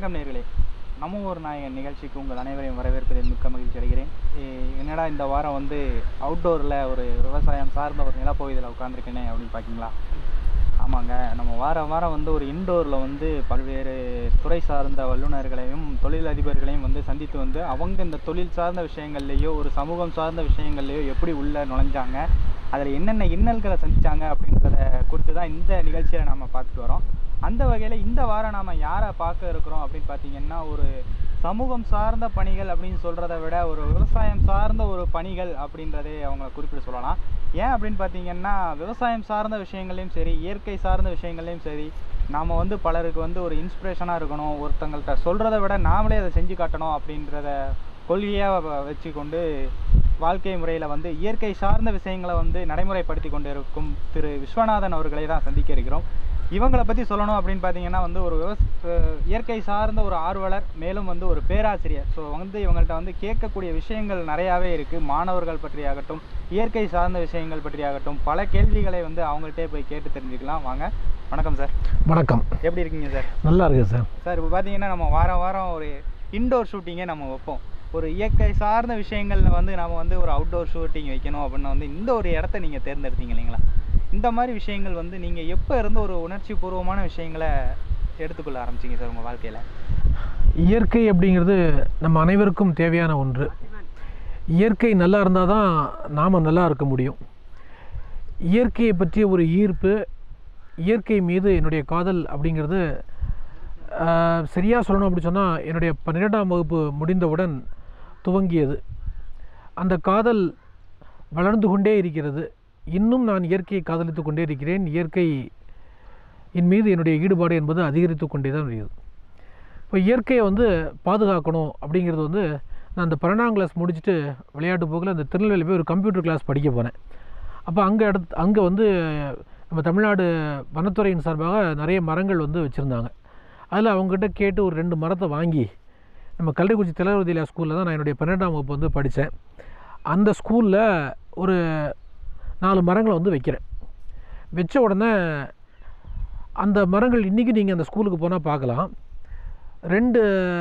வணக்கம் நேர்களே நம்ம ஒரு நாயகன் நிகழ்ச்சிக்கு உங்கள் அனைவரையும் வரவேற்பதில் மிக்க மகிழ்ச்சி அடைகிறேன் ஏ- என்னடா இந்த வாரம் வந்து அவுட்டோரில் ஒரு விவசாயம் சார்ந்த ஒரு நிலப்பகுதியில் உட்காந்துருக்கேனே அப்படின்னு பார்க்கிங்களா ஆமாங்க நம்ம வாரம் வாரம் வந்து ஒரு இன்டோரில் வந்து பல்வேறு துறை சார்ந்த வல்லுநர்களையும் தொழிலதிபர்களையும் வந்து சந்தித்து வந்து அவங்க இந்த தொழில் சார்ந்த விஷயங்கள்லேயோ ஒரு சமூகம் சார்ந்த விஷயங்கள்லேயோ எப்படி உள்ளே நுழைஞ்சாங்க அதில் என்னென்ன இன்னல்களை சந்திச்சாங்க அப்படின்றத குறித்து தான் இந்த நிகழ்ச்சியை நம்ம பார்த்துட்டு வரோம் அந்த வகையில் இந்த வாரம் நாம் யாரை பார்க்க இருக்கிறோம் அப்படின்னு பார்த்தீங்கன்னா ஒரு சமூகம் சார்ந்த பணிகள் அப்படின்னு சொல்கிறத விட ஒரு விவசாயம் சார்ந்த ஒரு பணிகள் அப்படின்றதே அவங்கள குறிப்பிட்டு சொல்லலாம் ஏன் அப்படின்னு பார்த்தீங்கன்னா விவசாயம் சார்ந்த விஷயங்களையும் சரி இயற்கை சார்ந்த விஷயங்களையும் சரி நாம் வந்து பலருக்கு வந்து ஒரு இன்ஸ்பிரேஷனாக இருக்கணும் ஒருத்தங்கள்ட்ட சொல்கிறத விட நாமளே அதை செஞ்சு காட்டணும் அப்படின்றத கொள்கையாக வச்சுக்கொண்டு வாழ்க்கை முறையில் வந்து இயற்கை சார்ந்த விஷயங்களை வந்து நடைமுறைப்படுத்தி கொண்டு இருக்கும் திரு விஸ்வநாதன் அவர்களை தான் சந்திக்க இருக்கிறோம் இவங்களை பற்றி சொல்லணும் அப்படின்னு பார்த்தீங்கன்னா வந்து ஒரு விவஸ் அஹ் இயற்கை சார்ந்த ஒரு ஆர்வலர் மேலும் வந்து ஒரு பேராசிரியர் ஸோ வந்து இவங்கள்ட்ட வந்து கேட்கக்கூடிய விஷயங்கள் நிறையாவே இருக்குது மாணவர்கள் பற்றியாகட்டும் இயற்கை சார்ந்த விஷயங்கள் பற்றியாகட்டும் பல கேள்விகளை வந்து அவங்கள்ட்டே போய் கேட்டு தெரிஞ்சுக்கலாம் வாங்க வணக்கம் சார் வணக்கம் எப்படி இருக்கீங்க சார் நல்லா இருக்கு சார் சார் இப்போ பார்த்தீங்கன்னா நம்ம வாரம் வாரம் ஒரு இன்டோர் ஷூட்டிங்கே நம்ம வைப்போம் ஒரு இயற்கை சார்ந்த விஷயங்களில் வந்து நம்ம வந்து ஒரு அவுட்டோர் ஷூட்டிங் வைக்கணும் அப்படின்னு வந்து இந்த ஒரு இடத்த நீங்கள் தேர்ந்தெடுத்தீங்க இல்லைங்களா இந்த மாதிரி விஷயங்கள் வந்து நீங்கள் எப்போ இருந்து ஒரு உணர்ச்சி பூர்வமான விஷயங்களை எடுத்துக்கொள்ள ஆரம்பிச்சீங்க சார் உங்கள் வாழ்க்கையில் இயற்கை அப்படிங்கிறது நம்ம அனைவருக்கும் தேவையான ஒன்று இயற்கை நல்லா இருந்தால் தான் நாம் நல்லா இருக்க முடியும் இயற்கையை பற்றிய ஒரு ஈர்ப்பு இயற்கை மீது என்னுடைய காதல் அப்படிங்கிறது சரியாக சொல்லணும் அப்படி சொன்னால் என்னுடைய பன்னிரெண்டாம் வகுப்பு முடிந்தவுடன் துவங்கியது அந்த காதல் வளர்ந்து கொண்டே இருக்கிறது இன்னும் நான் இயற்கையை காதலித்து கொண்டே இருக்கிறேன் இயற்கை என் மீது என்னுடைய ஈடுபாடு என்பது அதிகரித்து கொண்டே தான் வருகிறது இப்போ இயற்கையை வந்து பாதுகாக்கணும் அப்படிங்கிறது வந்து நான் அந்த பன்னெண்டாம் கிளாஸ் முடிச்சுட்டு விளையாட்டு போக்கில் அந்த திருநெல்வேலி போய் ஒரு கம்ப்யூட்டர் கிளாஸ் படிக்க போனேன் அப்போ அங்கே அடுத்து அங்கே வந்து நம்ம தமிழ்நாடு வனத்துறையின் சார்பாக நிறைய மரங்கள் வந்து வச்சுருந்தாங்க அதில் அவங்ககிட்ட கேட்டு ஒரு ரெண்டு மரத்தை வாங்கி நம்ம கல்விக்குச்சி திலவதியில ஸ்கூலில் தான் நான் என்னுடைய பன்னெண்டாம் வகுப்பு வந்து படித்தேன் அந்த ஸ்கூலில் ஒரு நாலு மரங்களை வந்து வைக்கிறேன் வச்ச உடனே அந்த மரங்கள் இன்றைக்கி நீங்கள் அந்த ஸ்கூலுக்கு போனால் பார்க்கலாம் ரெண்டு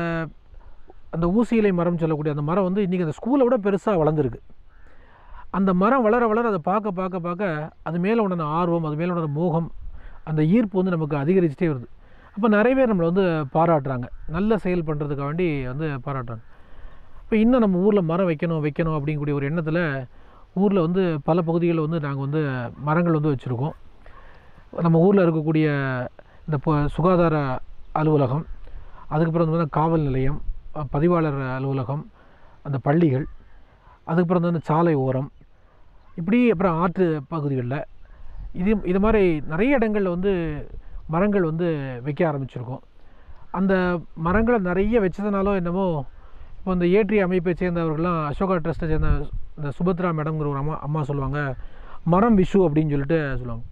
அந்த ஊசி இலை மரம் சொல்லக்கூடிய அந்த மரம் வந்து இன்றைக்கி அந்த ஸ்கூலை விட பெருசாக வளர்ந்துருக்கு அந்த மரம் வளர வளர அதை பார்க்க பார்க்க பார்க்க அது மேலே உண்டான ஆர்வம் அது மேலே உண்டான மோகம் அந்த ஈர்ப்பு வந்து நமக்கு அதிகரிச்சுட்டே வருது அப்போ நிறைய பேர் நம்மளை வந்து பாராட்டுறாங்க நல்ல செயல் பண்ணுறதுக்காக வேண்டி வந்து பாராட்டுறாங்க இப்போ இன்னும் நம்ம ஊரில் மரம் வைக்கணும் வைக்கணும் அப்படிங்கக்கூடிய ஒரு எண்ணத்தில் ஊரில் வந்து பல பகுதிகளில் வந்து நாங்கள் வந்து மரங்கள் வந்து வச்சுருக்கோம் நம்ம ஊரில் இருக்கக்கூடிய இந்த ப- சுகாதார அலுவலகம் அதுக்கப்புறம் வந்து பார்த்தா காவல் நிலையம் அஹ் பதிவாளர் அலுவலகம் அந்த பள்ளிகள் அதுக்கப்புறம் வந்து அந்த சாலை ஓரம் இப்படி அப்புறம் ஆற்று பகுதிகளில் இது இது மாதிரி நிறைய இடங்களில் வந்து மரங்கள் வந்து வைக்க ஆரம்பிச்சிருக்கோம் அந்த மரங்களை நிறைய வச்சதுனாலோ என்னமோ இப்போ இந்த ஏற்றி அமைப்பை சேர்ந்தவர்கள்லாம் அசோகா ட்ரஸ்ட்டை சேர்ந்த இந்த சுபத்ரா மேடம்ங்கிற ஒரு அம்மா அம்மா சொல்லுவாங்க மரம் விஷு அப்படின்னு சொல்லிட்டு சொல்லுவாங்க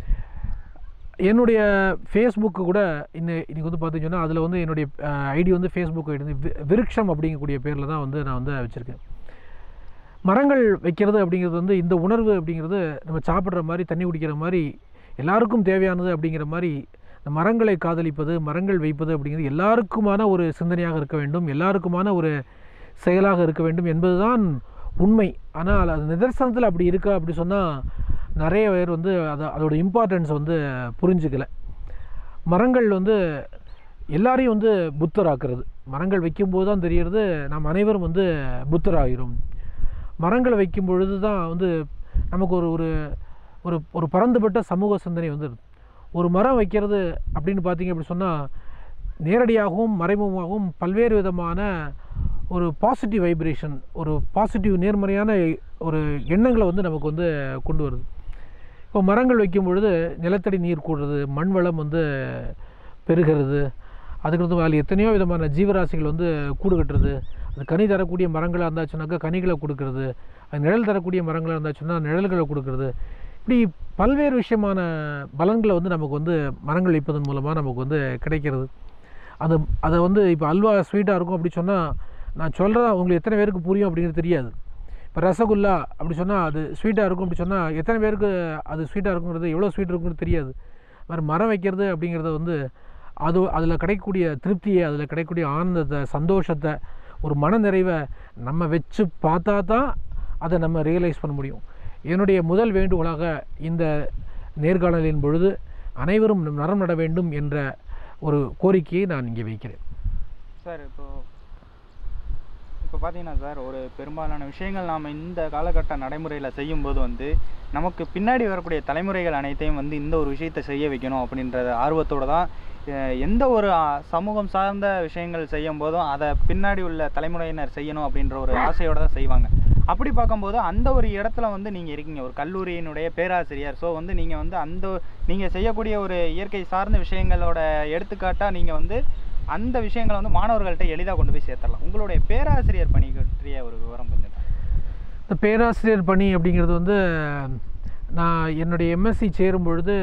என்னுடைய ஃபேஸ்புக்கு கூட இந்த இன்றைக்கி வந்து பார்த்தீங்கன்னா அதில் வந்து என்னுடைய ஐடி வந்து ஃபேஸ்புக் ஐடி வந்து வி- விருட்சம் அப்படிங்கக்கூடிய பேரில் தான் வந்து நான் வந்து வச்சுருக்கேன் மரங்கள் வைக்கிறது அப்படிங்கிறது வந்து இந்த உணர்வு அப்படிங்கிறது நம்ம சாப்பிட்ற மாதிரி தண்ணி குடிக்கிற மாதிரி எல்லாருக்கும் தேவையானது அப்படிங்கிற மாதிரி இந்த மரங்களை காதலிப்பது மரங்கள் வைப்பது அப்படிங்கிறது எல்லாருக்குமான ஒரு சிந்தனையாக இருக்க வேண்டும் எல்லாருக்குமான ஒரு செயலாக இருக்க வேண்டும் என்பதுதான் உண்மை ஆனால் அது நிதர்சனத்தில் அப்படி இருக்கா அப்படி சொன்னால் நிறைய பேர் வந்து அதை அதோட இம்பார்ட்டன்ஸ் வந்து புரிஞ்சுக்கல மரங்கள் வந்து எல்லாரையும் வந்து புத்தராக்குறது மரங்கள் வைக்கும்போது தான் தெரியறது நாம் அனைவரும் வந்து புத்தராகிறோம் மரங்களை வைக்கும் பொழுது தான் வந்து நமக்கு ஒரு ஒரு ஒரு ஒரு பரந்துபட்ட சமூக சிந்தனை வந்து ஒரு மரம் வைக்கிறது அப்படின்னு பார்த்தீங்க அப்படி சொன்னால் நேரடியாகவும் மறைமுகமாகவும் பல்வேறு விதமான ஒரு பாசிட்டிவ் வைப்ரேஷன் ஒரு பாசிட்டிவ் நேர்மறையான ஒரு எண்ணங்களை வந்து நமக்கு வந்து கொண்டு வருது இப்போ மரங்கள் வைக்கும் பொழுது நிலத்தடி நீர் கூடுறது மண் வளம் வந்து பெருகிறது அதுக்கடுத்து அதில் எத்தனையோ விதமான ஜீவராசிகள் வந்து கூடு கட்டுறது அது கனி தரக்கூடிய மரங்களாக இருந்தாச்சுனாக்கா கனிகளை கொடுக்கறது அது நிழல் தரக்கூடிய மரங்களாக இருந்தாச்சுன்னா நிழல்களை கொடுக்கறது இப்படி பல்வேறு விஷயமான பலன்களை வந்து நமக்கு வந்து மரங்கள் வைப்பதன் மூலமாக நமக்கு வந்து கிடைக்கிறது அது அதை வந்து இப்போ அல்வா ஸ்வீட்டாக இருக்கும் அப்படி சொன்னால் நான் சொல்கிறேன் உங்களுக்கு எத்தனை பேருக்கு புரியும் அப்படிங்கிறது தெரியாது இப்போ ரசகுல்லா அப்படி சொன்னால் அது ஸ்வீட்டாக இருக்கும் அப்படி சொன்னால் எத்தனை பேருக்கு அது ஸ்வீட்டாக இருக்குங்கிறது எவ்வளோ ஸ்வீட் இருக்குங்கிறது தெரியாது மாதிரி மரம் வைக்கிறது அப்படிங்கிறது வந்து அது அதில் கிடைக்கக்கூடிய திருப்தியை அதில் கிடைக்கக்கூடிய ஆனந்தத்தை சந்தோஷத்தை ஒரு மனநிறைவை நம்ம வச்சு பார்த்தா தான் அதை நம்ம ரியலைஸ் பண்ண முடியும் என்னுடைய முதல் வேண்டுகோளாக இந்த நேர்காணலின் பொழுது அனைவரும் நரம் நட வேண்டும் என்ற ஒரு கோரிக்கையை நான் இங்கே வைக்கிறேன் சார் இப்போ இப்போ பார்த்தீங்கன்னா சார் ஒரு பெரும்பாலான விஷயங்கள் நாம் இந்த காலகட்ட நடைமுறையில் செய்யும்போது வந்து நமக்கு பின்னாடி வரக்கூடிய தலைமுறைகள் அனைத்தையும் வந்து இந்த ஒரு விஷயத்தை செய்ய வைக்கணும் அப்படின்ற ஆர்வத்தோடு தான் அஹ், எந்த ஒரு ஆ, சமூகம் சார்ந்த விஷயங்கள் செய்யும் போதும் அதை பின்னாடி உள்ள தலைமுறையினர் செய்யணும் அப்படின்ற ஒரு ஆசையோடு தான் செய்வாங்க அப்படி பார்க்கும்போது அந்த ஒரு இடத்துல வந்து நீங்கள் இருக்கீங்க ஒரு கல்லூரியினுடைய பேராசிரியர் ஸோ வந்து நீங்கள் வந்து அந்த நீங்கள் செய்யக்கூடிய ஒரு இயற்கை சார்ந்த விஷயங்களோட எடுத்துக்காட்டாக நீங்கள் வந்து அந்த விஷயங்களை வந்து மாணவர்கள்ட்ட எளிதாக கொண்டு போய் சேர்த்துடலாம் உங்களுடைய பேராசிரியர் பணி பற்றிய ஒரு விவரம் கொஞ்சம் இந்த பேராசிரியர் பணி அப்படிங்கிறது வந்து நான் என்னுடைய எம்எஸ்சி சேரும் பொழுது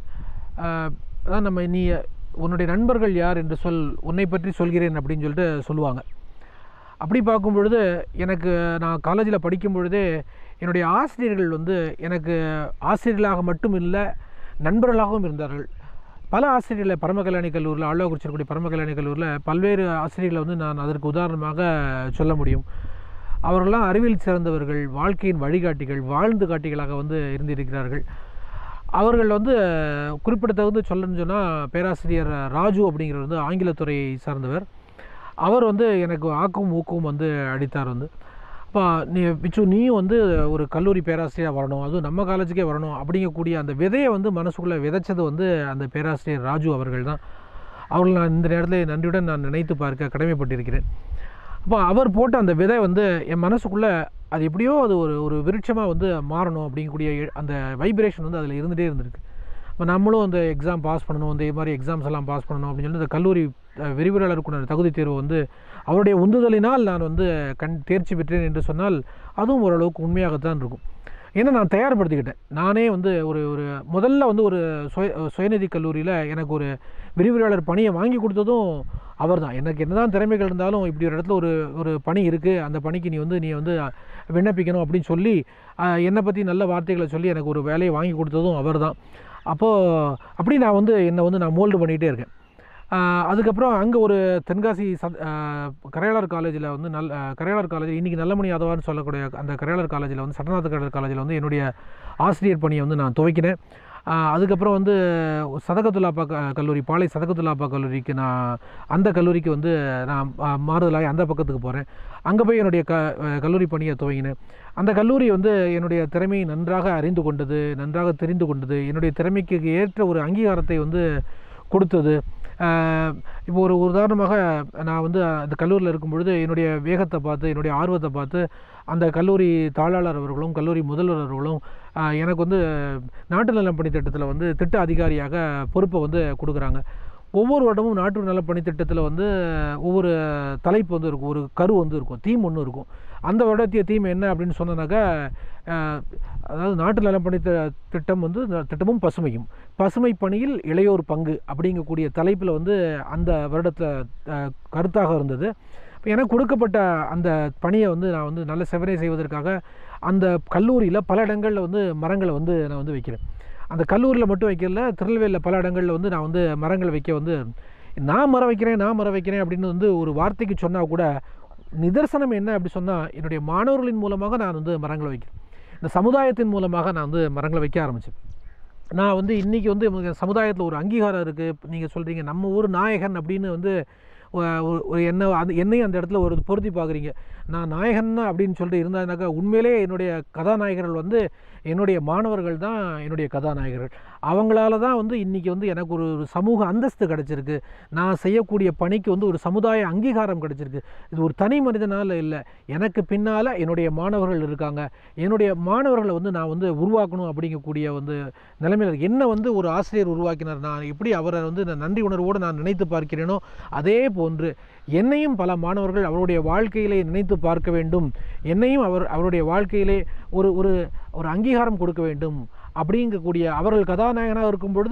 ஆஹ், அதான் நம்ம நீ உன்னுடைய நண்பர்கள் யார் என்று சொல் உன்னை பற்றி சொல்கிறேன் அப்படின்னு சொல்லிட்டு சொல்லுவாங்க அப்படி பார்க்கும் பொழுது எனக்கு நான் காலேஜில் படிக்கும் பொழுதே என்னுடைய ஆசிரியர்கள் வந்து எனக்கு ஆசிரியர்களாக மட்டும் இல்லை நண்பர்களாகவும் இருந்தார்கள் பல ஆசிரியர்களை பரமகல்யாணி கல்லூரியில் ஆழ்வாக்குறிச்சிருக்கூடிய பரமகல்யாணி கல்லூரியில் பல்வேறு ஆசிரியர்களை வந்து நான் அதற்கு உதாரணமாக சொல்ல முடியும் அவர்களெல்லாம் அறிவியல் சிறந்தவர்கள் வாழ்க்கையின் வழிகாட்டிகள் வாழ்ந்து காட்டிகளாக வந்து இருந்திருக்கிறார்கள் அவர்கள் வந்து குறிப்பிடத்தகுந்து சொல்லணும்னு சொன்னால் பேராசிரியர் ராஜு அப்படிங்கிறவர் வந்து ஆங்கிலத்துறையை சார்ந்தவர் அவர் வந்து எனக்கு ஆக்கும் ஊக்கமும் வந்து அடித்தார் வந்து அப்போ நீ பிச்சு நீயும் வந்து ஒரு கல்லூரி பேராசிரியராக வரணும் அதுவும் நம்ம காலேஜுக்கே வரணும் அப்படிங்கக்கூடிய அந்த விதையை வந்து மனசுக்குள்ளே விதைச்சது வந்து அந்த பேராசிரியர் ராஜு அவர்கள் தான் அவர்கள் நான் இந்த நேரத்தில் நன்றியுடன் நான் நினைத்து பார்க்க கடமைப்பட்டிருக்கிறேன் அப்போ அவர் போட்ட அந்த விதை வந்து என் மனசுக்குள்ளே அது எப்படியோ அது ஒரு ஒரு விருட்சமாக வந்து மாறணும் அப்படிங்கக்கூடிய எ- அந்த வைப்ரேஷன் வந்து அதில் இருந்துகிட்டே இருந்திருக்கு இப்போ நம்மளும் அந்த எக்ஸாம் பாஸ் பண்ணணும் இந்த மாதிரி எக்ஸாம்ஸ் எல்லாம் பாஸ் பண்ணணும் அப்படின்னு சொல்லி இந்த கல்லூரி அஹ், விரிவுரையாளருக்குள்ள தகுதி தேர்வு வந்து அவருடைய உந்துதலினால் நான் வந்து கண் தேர்ச்சி பெற்றேன் என்று சொன்னால் அதுவும் ஓரளவுக்கு உண்மையாகத்தான் இருக்கும் ஏன்னா நான் தயார்படுத்திக்கிட்டேன் நானே வந்து ஒரு ஒரு முதல்ல வந்து ஒரு சுய சுயநிதி கல்லூரியில் எனக்கு ஒரு விரிவுரையாளர் பணியை வாங்கி கொடுத்ததும் அவர் தான் எனக்கு என்னதான் திறமைகள் இருந்தாலும் இப்படி ஒரு இடத்துல ஒரு ஒரு பணி இருக்குது அந்த பணிக்கு நீ வந்து நீ வந்து விண்ணப்பிக்கணும் அப்படின்னு சொல்லி ஆஹ், என்னை பற்றி நல்ல வார்த்தைகளை சொல்லி எனக்கு ஒரு வேலையை வாங்கி கொடுத்ததும் அவர் தான் அப்போது அப்படி நான் வந்து என்னை வந்து நான் மோல்டு பண்ணிகிட்டே இருக்கேன் ஆஹ், அதுக்கப்புறம் அங்கே ஒரு தென்காசி சத் ஆஹ், கரையாளர் காலேஜில் வந்து நல் ஆஹ், கரையாளர் காலேஜ் இன்றைக்கி நல்லமணி யாதவான்னு சொல்லக்கூடிய அந்த கரையாளர் காலேஜில் வந்து சட்டநாத கரையாளர் காலேஜில் வந்து என்னுடைய ஆசிரியர் பணியை வந்து நான் துவைக்கினேன் ஆஹ், அதுக்கப்புறம் வந்து சதகத்துல்லாப்பா க கல்லூரி பாளை சதகத்துல்லாப்பா கல்லூரிக்கு நான் அந்த கல்லூரிக்கு வந்து நான் ஆஹ், மாறுதலாகி அந்த பக்கத்துக்கு போகிறேன் அங்கே போய் என்னுடைய க அஹ், கல்லூரி பணியை துவங்கினேன் அந்த கல்லூரி வந்து என்னுடைய திறமையை நன்றாக அறிந்து கொண்டது நன்றாக தெரிந்து கொண்டது என்னுடைய திறமைக்கு ஏற்ற ஒரு அங்கீகாரத்தை வந்து கொடுத்தது ஆஹ், இப்போ ஒரு உதாரணமாக நான் வந்து அந்த கல்லூரியில் இருக்கும் பொழுது என்னுடைய வேகத்தை பார்த்து என்னுடைய ஆர்வத்தை பார்த்து அந்த கல்லூரி தாளாளர் அவர்களும் கல்லூரி முதல்வர் அவர்களும் ஆஹ், எனக்கு வந்து நாட்டு நலப் பணி திட்டத்தில் வந்து திட்ட அதிகாரியாக பொறுப்பை வந்து கொடுக்குறாங்க ஒவ்வொரு வருடமும் நாட்டு நலப் பணி திட்டத்தில் வந்து ஒவ்வொரு தலைப்பு வந்து இருக்கும் ஒரு கரு வந்து இருக்கும் தீம் ஒன்று இருக்கும் அந்த வருடத்திய தீம் என்ன அப்படின்னு சொன்னனாக்கா ஆஹ், அதாவது நாட்டு நலப்பணி தி- திட்டம் வந்து இந்த திட்டமும் பசுமையும் பசுமை பணியில் இளையோர் பங்கு அப்படிங்கக்கூடிய தலைப்பில் வந்து அந்த வருடத்தில் கருத்தாக இருந்தது இப்போ எனக்கு கொடுக்கப்பட்ட அந்த பணியை வந்து நான் வந்து நல்ல செவனை செய்வதற்காக அந்த கல்லூரியில் பல இடங்களில் வந்து மரங்களை வந்து நான் வந்து வைக்கிறேன் அந்த கல்லூரியில் மட்டும் வைக்கல திருநெல்வேலியில் பல இடங்களில் வந்து நான் வந்து மரங்கள் வைக்க வந்து நான் மரம் வைக்கிறேன் நான் மரம் வைக்கிறேன் அப்படின்னு வந்து ஒரு வார்த்தைக்கு சொன்னால் கூட நிதர்சனம் என்ன அப்படி சொன்னால் என்னுடைய மாணவர்களின் மூலமாக நான் வந்து மரங்களை வைக்கிறேன் இந்த சமுதாயத்தின் மூலமாக நான் வந்து மரங்களை வைக்க ஆரம்பித்தேன் நான் வந்து இன்றைக்கி வந்து இவங்க சமுதாயத்தில் ஒரு அங்கீகாரம் இருக்குது நீங்கள் சொல்கிறீங்க நம்ம ஊர் நாயகன் அப்படின்னு வந்து ஒ- ஒரு- ஒரு என்ன அது என்னையும் அந்த இடத்துல ஒரு பொருத்தி பார்க்குறீங்க நான் நாயகன் அப்படின்னு சொல்லிட்டு இருந்தாருனாக்கா உண்மையிலே என்னுடைய கதாநாயகர்கள் வந்து என்னுடைய மாணவர்கள் தான் என்னுடைய கதாநாயகர்கள் அவங்களால தான் வந்து இன்றைக்கி வந்து எனக்கு ஒரு ஒரு சமூக அந்தஸ்து கிடச்சிருக்கு நான் செய்யக்கூடிய பணிக்கு வந்து ஒரு சமுதாய அங்கீகாரம் கிடச்சிருக்கு இது ஒரு தனி மனிதனால் இல்லை எனக்கு பின்னால் என்னுடைய மாணவர்கள் இருக்காங்க என்னுடைய மாணவர்களை வந்து நான் வந்து உருவாக்கணும் அப்படிங்கக்கூடிய வந்து நிலைமையில் இருக்கு. என்ன வந்து ஒரு ஆசிரியர் உருவாக்கினார் நான் எப்படி அவரை வந்து நான் நன்றி உணர்வோடு நான் நினைத்து பார்க்கிறேனோ அதே போன்று என்னையும் பல மாணவர்கள் அவருடைய வாழ்க்கையிலே நினைத்து பார்க்க வேண்டும் என்னையும் அவர் அவருடைய வாழ்க்கையிலே ஒரு ஒரு ஒரு அங்கீகாரம் கொடுக்க வேண்டும் அப்படிங்கக்கூடிய அவர்கள் கதாநாயகனாக இருக்கும் பொழுது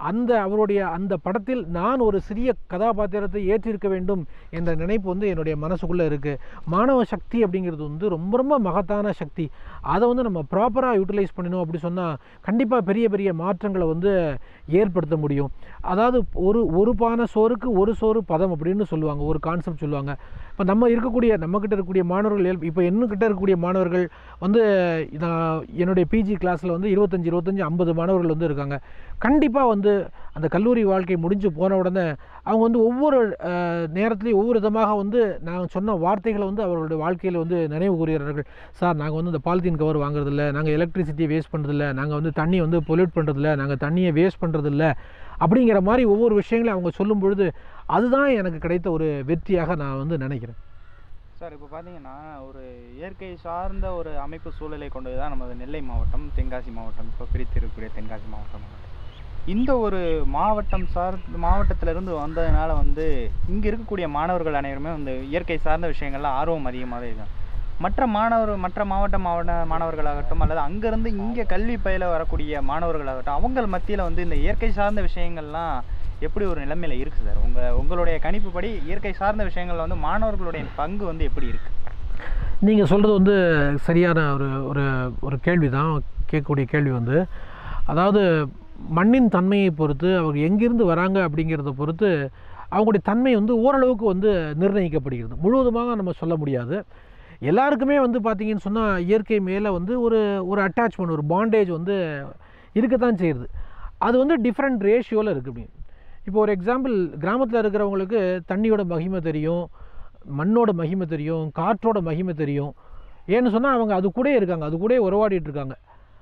அந்த அவருடைய அந்த படத்தில் நான் ஒரு சிறிய கதாபாத்திரத்தை ஏற்றிருக்க வேண்டும் என்ற நினைப்பு வந்து என்னுடைய மனசுக்குள்ளே இருக்குது மாணவ சக்தி அப்படிங்கிறது வந்து ரொம்ப ரொம்ப மகத்தான சக்தி அதை வந்து நம்ம ப்ராப்பராக யூட்டிலைஸ் பண்ணணும் அப்படி சொன்னால் கண்டிப்பாக பெரிய பெரிய மாற்றங்களை வந்து ஏற்படுத்த முடியும் அதாவது ஒரு ஒரு பானை சோறுக்கு ஒரு சோறு பதம் அப்படின்னு சொல்லுவாங்க ஒரு கான்செப்ட் சொல்லுவாங்க இப்போ நம்ம இருக்கக்கூடிய நம்மக்கிட்ட இருக்கக்கூடிய மாணவர்கள் இப்போ என்னக்கிட்ட இருக்கக்கூடிய மாணவர்கள் வந்து நான் என்னுடைய பிஜி கிளாஸில் வந்து இருபத்தஞ்சி இருபத்தஞ்சி ஐம்பது மாணவர்கள் வந்து இருக்காங்க கண்டிப்பாக வந்து அந்த கல்லூரி வாழ்க்கை முடிஞ்சு போன உடனே அவங்க வந்து ஒவ்வொரு அஹ், நேரத்துலையும் ஒவ்வொரு விதமாக வந்து நான் சொன்ன வார்த்தைகளை வந்து அவர்களுடைய வாழ்க்கையில் வந்து நினைவு கூறுகிறார்கள் சார் நாங்கள் வந்து இந்த பாலித்தீன் கவர் வாங்குறதில்ல நாங்கள் எலக்ட்ரிசிட்டியை வேஸ்ட் பண்ணுறதில்ல நாங்கள் வந்து தண்ணி வந்து பொல்யூட் பண்ணுறதில்ல நாங்கள் தண்ணியை வேஸ்ட் பண்ணுறதில்ல அப்படிங்கிற மாதிரி ஒவ்வொரு விஷயங்களையும் அவங்க சொல்லும் பொழுது அதுதான் எனக்கு கிடைத்த ஒரு வெற்றியாக நான் வந்து நினைக்கிறேன் சார் இப்போ பார்த்தீங்கன்னா ஒரு இயற்கை சார்ந்த ஒரு அமைப்பு சூழலை கொண்டது தான் நமது நெல்லை மாவட்டம் தென்காசி மாவட்டம் இப்போ பிரித்து இருக்கக்கூடிய தென்காசி மாவட்டம் இந்த ஒரு மாவட்டம் சார் மாவட்டத்திலிருந்து வந்ததுனால வந்து இங்கே இருக்கக்கூடிய மாணவர்கள் அனைவருமே வந்து இயற்கை சார்ந்த விஷயங்கள்ல ஆர்வம் அதிகமாகவே இருக்காங்க மற்ற மாணவர் மற்ற மாவட்ட மாவட்ட மாணவர்களாகட்டும் அல்லது அங்கேருந்து இங்கே கல்வி பயில வரக்கூடிய மாணவர்களாகட்டும் அவங்க மத்தியில் வந்து இந்த இயற்கை சார்ந்த விஷயங்கள்லாம் எப்படி ஒரு நிலைமையில இருக்குது சார் உங்கள் உங்களுடைய கணிப்புப்படி இயற்கை சார்ந்த விஷயங்கள்ல வந்து மாணவர்களுடைய பங்கு வந்து எப்படி இருக்குது நீங்கள் சொல்கிறது வந்து சரியான ஒரு ஒரு ஒரு கேள்வி தான் கேட்கக்கூடிய கேள்வி வந்து அதாவது மண்ணின் தன்மையை பொறுத்து அவங்க எங்கிருந்து வராங்க அப்படிங்கிறத பொறுத்து அவங்களுடைய தன்மை வந்து ஓரளவுக்கு வந்து நிர்ணயிக்கப்படுகிறது முழுவதுமாக நம்ம சொல்ல முடியாது எல்லாருக்குமே வந்து பார்த்திங்கன்னு சொன்னால் இயற்கை மேலே வந்து ஒரு ஒரு அட்டாச்மெண்ட் ஒரு பாண்டேஜ் வந்து இருக்கத்தான் செய்யுது அது வந்து டிஃப்ரெண்ட் ரேஷியோவில் இருக்குது அப்படி இப்போ ஒரு எக்ஸாம்பிள் கிராமத்தில் இருக்கிறவங்களுக்கு தண்ணியோட மகிமை தெரியும் மண்ணோட மகிமை தெரியும் காற்றோட மகிமை தெரியும் ஏன்னு சொன்னால் அவங்க அது கூடயே இருக்காங்க அது கூடயே உறவாடிட்டு இருக்காங்க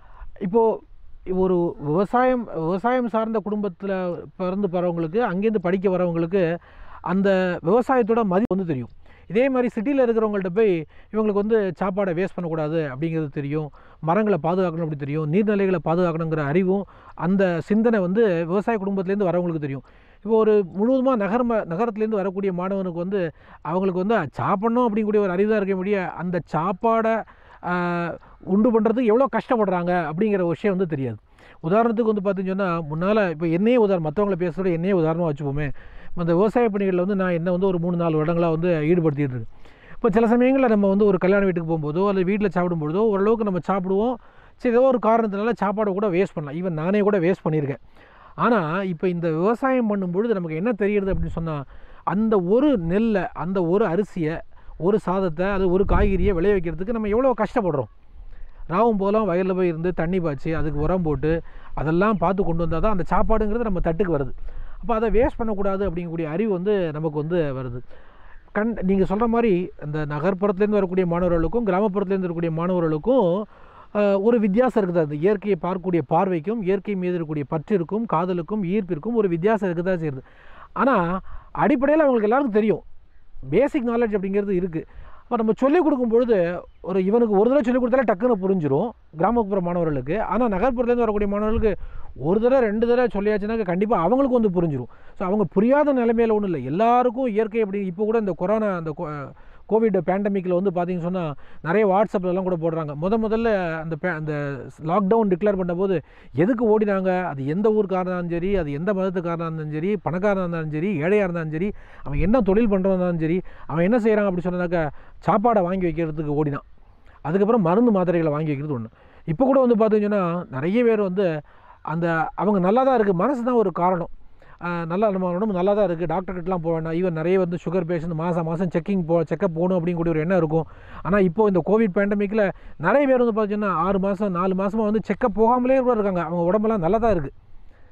இப்போது ஒரு விவசாயம் விவசாயம் சார்ந்த குடும்பத்தில் பிறந்து போகிறவங்களுக்கு அங்கேருந்து படிக்க வரவங்களுக்கு அந்த விவசாயத்தோட மதிப்பு வந்து தெரியும் இதே மாதிரி சிட்டியில் இருக்கிறவங்கள்ட்ட போய் இவங்களுக்கு வந்து சாப்பாடை வேஸ்ட் பண்ணக்கூடாது அப்படிங்கிறது தெரியும் மரங்களை பாதுகாக்கணும் அப்படி தெரியும் நீர்நிலைகளை பாதுகாக்கணுங்கிற அறிவும் அந்த சிந்தனை வந்து விவசாய குடும்பத்துலேருந்து வரவங்களுக்கு தெரியும் இப்போ ஒரு முழுவதுமாக நகர்ம நகரத்துலேருந்து வரக்கூடிய மாணவனுக்கு வந்து அவங்களுக்கு வந்து சாப்பிடணும் அப்படிங்கக்கூடிய ஒரு அறிவு தான் இருக்க முடிய அந்த சாப்பாடை ஆஹ், உண்டு பண்ணுறதுக்கு எவ்வளோ கஷ்டப்படுறாங்க அப்படிங்கிற ஒரு விஷயம் வந்து தெரியாது உதாரணத்துக்கு வந்து பார்த்தீங்கன்னு சொன்னால் முன்னால் இப்போ என்னையே உதாரணம் மற்றவங்கள பேசுகிறத என்னையே உதாரணமாக வச்சுப்போமே இப்ப இந்த விவசாய பணிகளில் வந்து நான் என்ன வந்து ஒரு மூணு நாலு வருடங்களாக வந்து ஈடுபடுத்திட்டு இருக்கேன் இப்போ சில சமயங்களில் நம்ம வந்து ஒரு கல்யாண வீட்டுக்கு போகும்போதோ அல்லது வீட்டில் சாப்பிடும்போதோ ஓரளவுக்கு நம்ம சாப்பிடுவோம் சரி ஏதோ ஒரு காரணத்தினால சாப்பாடை கூட வேஸ்ட் பண்ணலாம் ஈவன் நானே கூட வேஸ்ட் பண்ணியிருக்கேன் ஆனால் இப்போ இந்த விவசாயம் பண்ணும்பொழுது நமக்கு என்ன தெரியுது அப்படின்னு சொன்னால் அந்த ஒரு நெல்லை அந்த ஒரு அரிசியை ஒரு சாதத்தை அது ஒரு காய்கறியை விளைய வைக்கிறதுக்கு நம்ம எவ்வளோ கஷ்டப்படுறோம் ராவும் போலாம் வயலில் போய் இருந்து தண்ணி பாய்ச்சி அதுக்கு உரம் போட்டு அதெல்லாம் பார்த்து கொண்டு வந்தால் தான் அந்த சாப்பாடுங்கிறது நம்ம தட்டுக்கு வருது அப்போ அதை வேஸ்ட் பண்ணக்கூடாது அப்படிங்கக்கூடிய அறிவு வந்து நமக்கு வந்து வருது கண் நீங்கள் சொல்கிற மாதிரி இந்த நகர்ப்புறத்துலேருந்து வரக்கூடிய மாணவர்களுக்கும் கிராமப்புறத்துலேருந்து இருக்கக்கூடிய மாணவர்களுக்கும் ஆஹ், ஒரு வித்தியாசம் இருக்குது அந்த இயற்கையை பார்க்கக்கூடிய பார்வைக்கும் இயற்கை மீது இருக்கக்கூடிய பற்றிற்கும் காதலுக்கும் ஈர்ப்பிற்கும் ஒரு வித்தியாசம் இருக்க தான் செய்யுது ஆனால் அடிப்படையில் அவங்களுக்கு எல்லாருக்கும் தெரியும் பேசிக் நாலேஜ் அப்படிங்கிறது இருக்குது அப்போ நம்ம சொல்லிக் கொடுக்கும் பொழுது ஒரு இவனுக்கு ஒரு தடவை சொல்லிக் கொடுத்தாலே டக்குன்னு புரிஞ்சிரும் கிராமப்புற மாணவர்களுக்கு ஆனால் நகர்ப்புறத்துலேருந்து வரக்கூடிய மாணவர்களுக்கு ஒரு தடவை ரெண்டு தடவை சொல்லியாச்சுனாக்க கண்டிப்பாக அவங்களுக்கு வந்து புரிஞ்சிரும் ஸோ அவங்க புரியாத நிலைமையில ஒன்றும் இல்லை எல்லாருக்கும் இயற்கை அப்படி இப்போ கூட இந்த கொரோனா அந்த கொ- கோவிட் பேண்டமிக்கில் வந்து பார்த்தீங்கன்னு சொன்னால் நிறைய வாட்ஸ்அப்லலாம் கூட போடுறாங்க முத முதல்ல அந்த பே- அந்த லாக்டவுன் டிக்ளேர் பண்ணும்போது எதுக்கு ஓடினாங்க அது எந்த ஊருக்காரனாக இருந்தாலும் சரி அது எந்த மதத்துக்காரனாக இருந்தாலும் சரி பணக்காரனாக இருந்தாலும் சரி ஏழையாக இருந்தாலும் சரி அவன் என்ன தொழில் பண்ணுறதா இருந்தாலும் சரி அவன் என்ன செய்கிறான் அப்படி சொன்னாக்கா சாப்பாடை வாங்கி வைக்கிறதுக்கு ஓடினான் அதுக்கப்புறம் மருந்து மாத்திரைகளை வாங்கி வைக்கிறது ஒன்று இப்போ கூட வந்து பார்த்தீங்கன்னா நிறைய பேர் வந்து அந்த அவங்க நல்லா தான் இருக்குது மனசு தான் ஒரு காரணம் ஆஹ் நல்லா நம்ம உடம்பு நல்லா தான் இருக்குது டாக்டர்கிட்டலாம் போக வேண்டாம் ஈவன் நிறைய வந்து சுகர் பேஷண்ட் மாதம் மாதம் செக்கிங் போ செக்கப் போகணும் அப்படிங்கக்கூடிய ஒரு எண்ணம் இருக்கும் ஆனால் இப்போ இந்த கோவிட் பேண்டமிக்கில் நிறைய பேர் வந்து பார்த்தீங்கன்னா ஆறு மாதம் நாலு மாதமாக வந்து செக்கப் போகாமலே கூட இருக்காங்க அவங்க உடம்பெல்லாம் நல்லா தான் இருக்குது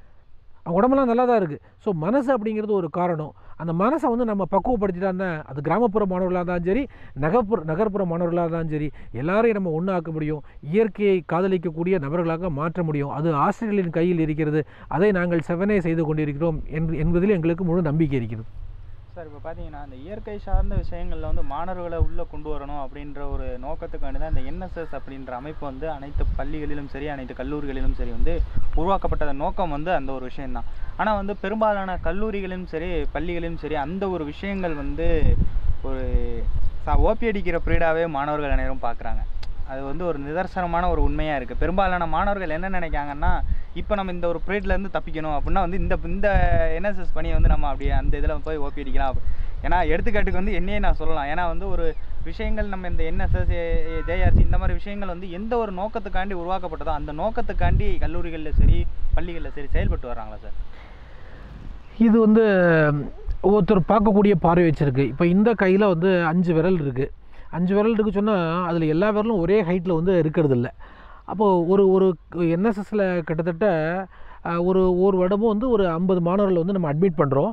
அவங்க உடம்பெல்லாம் நல்லா தான் இருக்குது ஸோ மனசு அப்படிங்கிறது ஒரு காரணம் அந்த மனசை வந்து நம்ம பக்குவப்படுத்திட்டா அது கிராமப்புற மாணவர்களாக இருந்தாலும் சரி நகர்ப்புற நகர்ப்புற மாணவர்களாக இருந்தாலும் சரி எல்லாரையும் நம்ம ஒன்றாக்க முடியும் இயற்கையை காதலிக்கக்கூடிய நபர்களாக மாற்ற முடியும் அது ஆசிரியர்களின் கையில் இருக்கிறது அதை நாங்கள் செவனே செய்து கொண்டிருக்கிறோம் என்று என்பதில் எங்களுக்கு முழு நம்பிக்கை இருக்கிறது சார் இப்போ பார்த்தீங்கன்னா இந்த இயற்கை சார்ந்த விஷயங்களில் வந்து மாணவர்களை உள்ளே கொண்டு வரணும் அப்படின்ற ஒரு நோக்கத்துக்காண்டி தான் இந்த என்எஸ்எஸ் அப்படின்ற அமைப்பு வந்து அனைத்து பள்ளிகளிலும் சரி அனைத்து கல்லூரிகளிலும் சரி வந்து உருவாக்கப்பட்ட நோக்கம் வந்து அந்த ஒரு விஷயம்தான் ஆனால் வந்து பெரும்பாலான கல்லூரிகளிலும் சரி பள்ளிகளிலும் சரி அந்த ஒரு விஷயங்கள் வந்து ஒரு ஓபி அடிக்கிற ப்ரீடாகவே மாணவர்கள் அனைவரும் பார்க்குறாங்க அது வந்து ஒரு நிதர்சனமான ஒரு உண்மையாக இருக்குது பெரும்பாலான மாணவர்கள் என்ன நினைக்காங்கன்னா இப்போ நம்ம இந்த ஒரு periodல இருந்து தப்பிக்கணும் அப்படின்னா வந்து இந்த இந்த என்எஸ்எஸ் பணியை வந்து நம்ம அப்படியே அந்த இதில் போய் ஓபி அடிக்கலாம் ஏன்னா எடுத்துக்காட்டுக்கு வந்து என்னையே நான் சொல்லலாம் ஏன்னா வந்து ஒரு விஷயங்கள் நம்ம இந்த என்எஸ்எஸ் ஜேஆர்சி இந்த மாதிரி விஷயங்கள் வந்து எந்த ஒரு நோக்கத்துக்காண்டி உருவாக்கப்பட்டதோ அந்த நோக்கத்துக்காண்டி கல்லூரிகளில் சரி பள்ளிகளில் சரி செயல்பட்டு வர்றாங்களா சார் இது வந்து ஒருத்தர் பார்க்கக்கூடிய பார்வை வச்சிருக்கு இப்போ இந்த கையில் வந்து அஞ்சு விரல் இருக்குது அஞ்சு விரல் இருக்கு சொன்னால் அதில் எல்லா விரலும் ஒரே ஹைட்டில் வந்து இருக்கிறது இல்லை அப்போது ஒரு ஒரு என்எஸ்எஸில் கிட்டத்தட்ட அஹ், ஒரு ஒரு வருடமும் வந்து ஒரு ஐம்பது மாணவர்கள் வந்து நம்ம அட்மிட் பண்ணுறோம்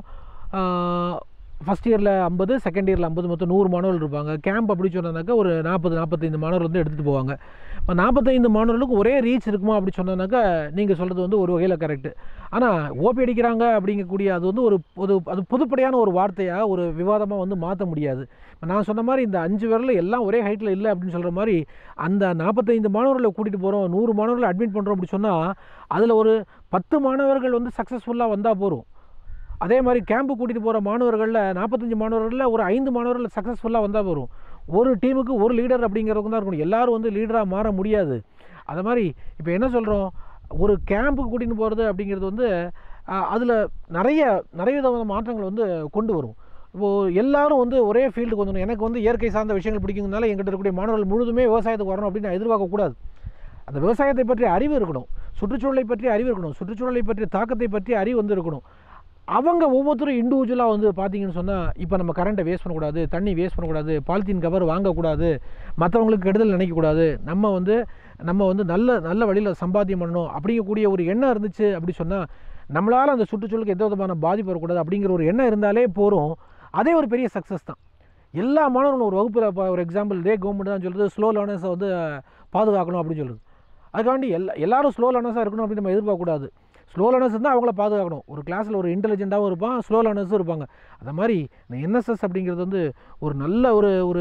ஃபஸ்ட் இயரில் ஐம்பது செகண்ட் இயரில் ஐம்பது மொத்தம் நூறு மாணவர்கள் இருப்பாங்க கேம்ப் அப்படி சொன்னாக்கா ஒரு நாற்பது நாற்பத்தைந்து மாணவர்கள் வந்து எடுத்துகிட்டு போவாங்க இப்போ நாற்பத்தைந்து மாணவர்களுக்கு ஒரே ரீச் இருக்குமா அப்படி சொன்னாக்கா நீங்கள் சொல்கிறது வந்து ஒரு வகையில் கரெக்டு ஆனால் ஓபி அடிக்கிறாங்க அப்படிங்கக்கூடிய அது வந்து ஒரு பொது அது பொதுப்படையான ஒரு வார்த்தையாக ஒரு விவாதமாக வந்து மாற்ற முடியாது இப்ப நான் சொன்ன மாதிரி இந்த அஞ்சு விரல் எல்லாம் ஒரே ஹைட்டில் இல்லை அப்படின்னு சொல்கிற மாதிரி அந்த நாற்பத்தைந்து மாணவர்களை கூட்டிகிட்டு போகிறோம் நூறு மாணவர்களை அட்மிட் பண்ணுறோம் அப்படி சொன்னால் அதில் ஒரு பத்து மாணவர்கள் வந்து சக்ஸஸ்ஃபுல்லாக வந்தால் போதும் அதே மாதிரி கேம்பு கூட்டிகிட்டு போகிற மாணவர்களில் நாற்பத்தஞ்சு மாணவர்களில் ஒரு ஐந்து மாணவர்கள் சக்ஸஸ்ஃபுல்லாக வந்தால் வரும் ஒரு டீமுக்கு ஒரு லீடர் அப்படிங்கிறவங்க தான் இருக்கணும் எல்லாரும் வந்து லீடராக மாற முடியாது அது மாதிரி இப்போ என்ன சொல்கிறோம் ஒரு கேம்புக்கு கூட்டிகிட்டு போகிறது அப்படிங்கிறது வந்து அதில் நிறைய நிறைய விதமான மாற்றங்கள் வந்து கொண்டு வரும் இப்போது எல்லாரும் வந்து ஒரே ஃபீல்டுக்கு வந்துடணும் எனக்கு வந்து இயற்கை சார்ந்த விஷயங்கள் பிடிக்குங்கனால எங்கிட்ட இருக்கக்கூடிய மாணவர்கள் முழுதுமே விவசாயத்துக்கு வரணும் அப்படின்னு நான் எதிர்பார்க்கக்கூடாது அந்த விவசாயத்தை பற்றிய அறிவு இருக்கணும் சுற்றுச்சூழலை பற்றிய அறிவு இருக்கணும் சுற்றுச்சூழலை பற்றிய தாக்கத்தை பற்றிய அறிவு வந்து இருக்கணும் அவங்க ஒவ்வொருத்தரும் இண்டிவிஜுவலாக வந்து பார்த்தீங்கன்னு சொன்னால் இப்போ நம்ம கரண்ட்டை வேஸ்ட் பண்ணக்கூடாது தண்ணி வேஸ்ட் பண்ணக்கூடாது பாலித்தீன் கவர் வாங்கக்கூடாது மற்றவங்களுக்கு கெடுதல் நினைக்கக்கூடாது நம்ம வந்து நம்ம வந்து நல்ல நல்ல வழியில் சம்பாத்தியம் பண்ணணும் அப்படிங்கக்கூடிய ஒரு எண்ணம் இருந்துச்சு அப்படி சொன்னால் நம்மளால் அந்த சுற்றுச்சூழலுக்கு எந்த விதமான பாதிப்பு வரக்கூடாது அப்படிங்கிற ஒரு எண்ணம் இருந்தாலே போகிறோம் அதே ஒரு பெரிய சக்ஸஸ் தான் எல்லா மாணவர்களும் ஒரு வகுப்பில் இப்போ ஒரு எக்ஸாம்பிள் டே கவர்மெண்ட் தான் சொல்லுது ஸ்லோ லேர்னர்ஸை வந்து பாதுகாக்கணும் அப்படின்னு சொல்லுது அதுக்காண்டி எல்லா எல்லாரும் ஸ்லோ லேர்னர்ஸாக இருக்கணும் அப்படின்னு நம்ம எதிர்பார்க்கக்கூடாது ஸ்லோ லேர்னர்ஸ் இருந்தால் அவங்கள பாதுகாக்கணும் ஒரு கிளாஸில் ஒரு இன்டெலிஜென்ட்டாகவும் இருப்பான் ஸ்லோ லேர்னர்ஸும் இருப்பாங்க அது மாதிரி இந்த என்எஸ்எஸ் அப்படிங்கிறது வந்து ஒரு நல்ல ஒரு ஒரு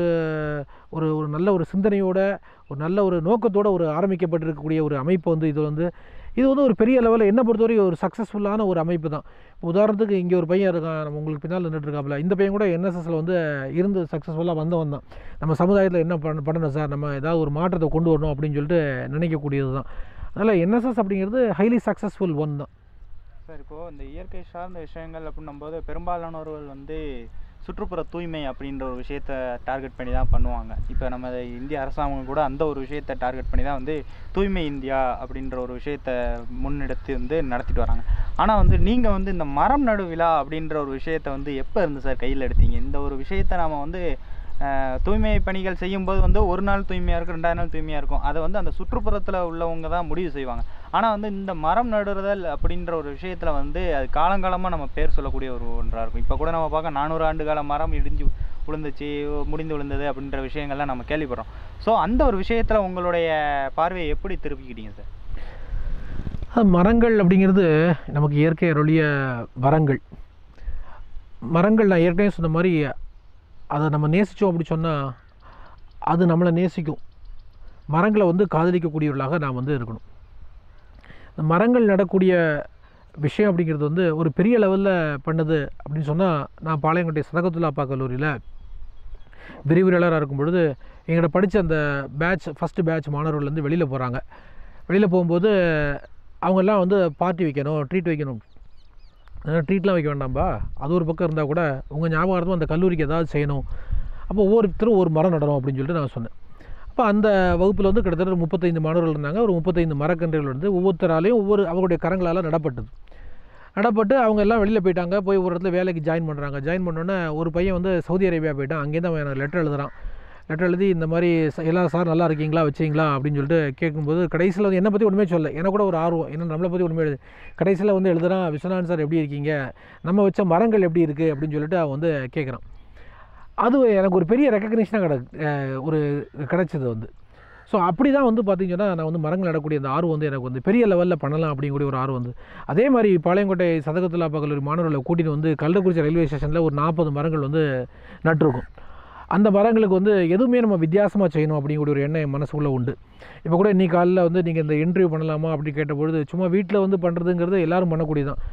ஒரு ஒரு நல்ல ஒரு சிந்தனையோட ஒரு நல்ல ஒரு நோக்கத்தோட ஒரு ஆரம்பிக்கப்பட்டிருக்கக்கூடிய ஒரு அமைப்பு வந்து இது வந்து இது வந்து ஒரு பெரிய லெவலில் என்ன பொறுத்தவரைக்கும் ஒரு சக்ஸஸ்ஃபுல்லான ஒரு அமைப்பு தான் இப்போ உதாரணத்துக்கு இங்கே ஒரு பையன் இருக்கான் நம்ம உங்களுக்கு பின்னால் நின்றுட்டு இருக்காப்புல இந்த பையன் கூட என்எஸ்எஸ்ல வந்து இருந்து சக்ஸஸ்ஃபுல்லாக வந்தவன் தான் நம்ம சமுதாயத்தில் என்ன பண்ண பண்ணணும் சார் நம்ம ஏதாவது ஒரு மாற்றத்தை கொண்டு வரணும் அப்படின்னு சொல்லிட்டு நினைக்கக்கூடியது தான் அதனால் என்எஸ்எஸ் அப்படிங்கிறது ஹைலி சக்ஸஸ்ஃபுல் ஒன் தான் சார் இப்போது இந்த இயற்கை சார்ந்த விஷயங்கள் அப்படின்னும்போது பெரும்பாலானவர்கள் வந்து சுற்றுப்புற தூய்மை அப்படின்ற ஒரு விஷயத்த டார்கெட் பண்ணி தான் பண்ணுவாங்க இப்போ நம்ம இந்திய அரசாங்கம் கூட அந்த ஒரு விஷயத்தை டார்கெட் பண்ணி தான் வந்து தூய்மை இந்தியா அப்படின்ற ஒரு விஷயத்த முன்னெடுத்து வந்து நடத்திட்டு வராங்க ஆனால் வந்து நீங்கள் வந்து இந்த மரம் நடு விழா அப்படின்ற ஒரு விஷயத்த வந்து எப்போ இருந்து சார் கையில் எடுத்தீங்க இந்த ஒரு விஷயத்த நாம வந்து அஹ், தூய்மை பணிகள் செய்யும்போது வந்து ஒரு நாள் தூய்மையாக இருக்கும் ரெண்டாவது நாள் தூய்மையாக இருக்கும் அதை வந்து அந்த சுற்றுப்புறத்தில் உள்ளவங்க தான் முடிவு செய்வாங்க ஆனால் வந்து இந்த மரம் நடுறுதல் அப்படின்ற ஒரு விஷயத்தில் வந்து அது காலங்காலமாக நம்ம பேர் சொல்லக்கூடிய ஒரு ஒன்றாக இருக்கும் இப்போ கூட நம்ம பார்க்க நானூறு ஆண்டு கால மரம் இடிஞ்சு விழுந்துச்சு முடிந்து விழுந்தது அப்படின்ற விஷயங்கள்லாம் நம்ம கேள்விப்படுறோம் ஸோ அந்த ஒரு விஷயத்தில் உங்களுடைய பார்வையை எப்படி திருப்பிக்கிட்டீங்க சார் அது மரங்கள் அப்படிங்கிறது நமக்கு இயற்கை அருளிய வரங்கள் மரங்கள் நான் ஏற்கனவே சொன்ன மாதிரி அதை நம்ம நேசித்தோம் அப்படி சொன்னால் அது நம்மளை நேசிக்கும் மரங்களை வந்து காதலிக்கக்கூடியவர்களாக நாம் வந்து இருக்கணும் இந்த மரங்கள் நடக்கூடிய விஷயம் அப்படிங்கிறது வந்து ஒரு பெரிய லெவலில் பண்ணுது அப்படின்னு சொன்னால் நான் பாளையங்கோட்டை சதகத்துல்லாப்பா கல்லூரியில் விரிவுரையாளராக இருக்கும் பொழுது எங்கிட்ட படித்த அந்த பேட்ச் ஃபஸ்ட்டு பேட்ச் மாணவர்கள் வந்து வெளியில் போகிறாங்க வெளியில் போகும்போது அவங்கெல்லாம் வந்து பார்ட்டி வைக்கணும் ட்ரீட் வைக்கணும் ட்ரீட்லாம் வைக்க வேண்டாம்பா அது ஒரு பக்கம் இருந்தால் கூட உங்கள் ஞாபகார்த்தமாக அந்த கல்லூரிக்கு ஏதாவது செய்யணும் அப்போ ஒவ்வொருத்தரும் ஒரு மரம் நடணும் அப்படின்னு சொல்லிட்டு நான் சொன்னேன் அப்போ அந்த வகுப்பில் வந்து கிட்டத்தட்ட முப்பத்தைந்து மாணவர்கள் இருந்தாங்க ஒரு முப்பத்தைந்து மரக்கன்றுகள் வந்து ஒவ்வொருத்தராலையும் ஒவ்வொரு அவங்களுடைய கரங்களால் நடப்பட்டது நடப்பட்டு அவங்க எல்லாம் வெளியில் போயிட்டாங்க போய் ஒரு இடத்துல வேலைக்கு ஜாயின் பண்ணுறாங்க ஜாயின் பண்ணோன்னே ஒரு பையன் வந்து சவுதி அரேபியா போயிட்டான் அங்கேருந்து அவன் எனக்கு லெட்டர் எழுதுறான் லெட்டர் எழுதி இந்த மாதிரி ச- எல்லாம் சார் நல்லா இருக்கீங்களா வச்சிங்களா அப்படின்னு சொல்லிட்டு கேட்கும்போது கடைசியில் வந்து என்னை பற்றி ஒன்றுமே சொல்ல எனக்கு கூட ஒரு ஆர்வம் என்ன நம்மளை பற்றி ஒன்றுமே எழுது கடைசியில் வந்து எழுதுறான் விஸ்வநாதன் சார் எப்படி இருக்கீங்க நம்ம வச்ச மரங்கள் எப்படி இருக்குது அப்படின்னு சொல்லிட்டு அவன் வந்து கேட்குறான் அது எனக்கு ஒரு பெரிய ரெக்கக்னிஷனாக கிட அஹ் ஒரு கிடச்சிது வந்து ஸோ அப்படி தான் வந்து பார்த்தீங்கன்னா நான் வந்து மரங்கள் நடக்கூடிய அந்த ஆர்வம் வந்து எனக்கு வந்து பெரிய லெவலில் பண்ணலாம் அப்படிங்கக்கூடிய ஒரு ஆர்வம் வந்து அதே மாதிரி பாளையங்கோட்டை சதகத்துல்லா கல்லூரி மாணவர்களை கூட்டிகிட்டு வந்து கள்ளக்குறிச்சி ரயில்வே ஸ்டேஷனில் ஒரு நாற்பது மரங்கள் வந்து நட்டிருக்கும் அந்த மரங்களுக்கு வந்து எதுவுமே நம்ம வித்தியாசமாக செய்யணும் அப்படிங்கிற ஒரு எண்ணம் என் மனசுக்குள்ளே உண்டு இப்போ கூட இன்னைக்கு காலையில் வந்து நீங்கள் இந்த இன்டர்வியூ பண்ணலாமா அப்படி கேட்டபொழுது சும்மா வீட்டில் வந்து பண்ணுறதுங்கிறது எல்லாரும் பண்ணக்கூடியதான்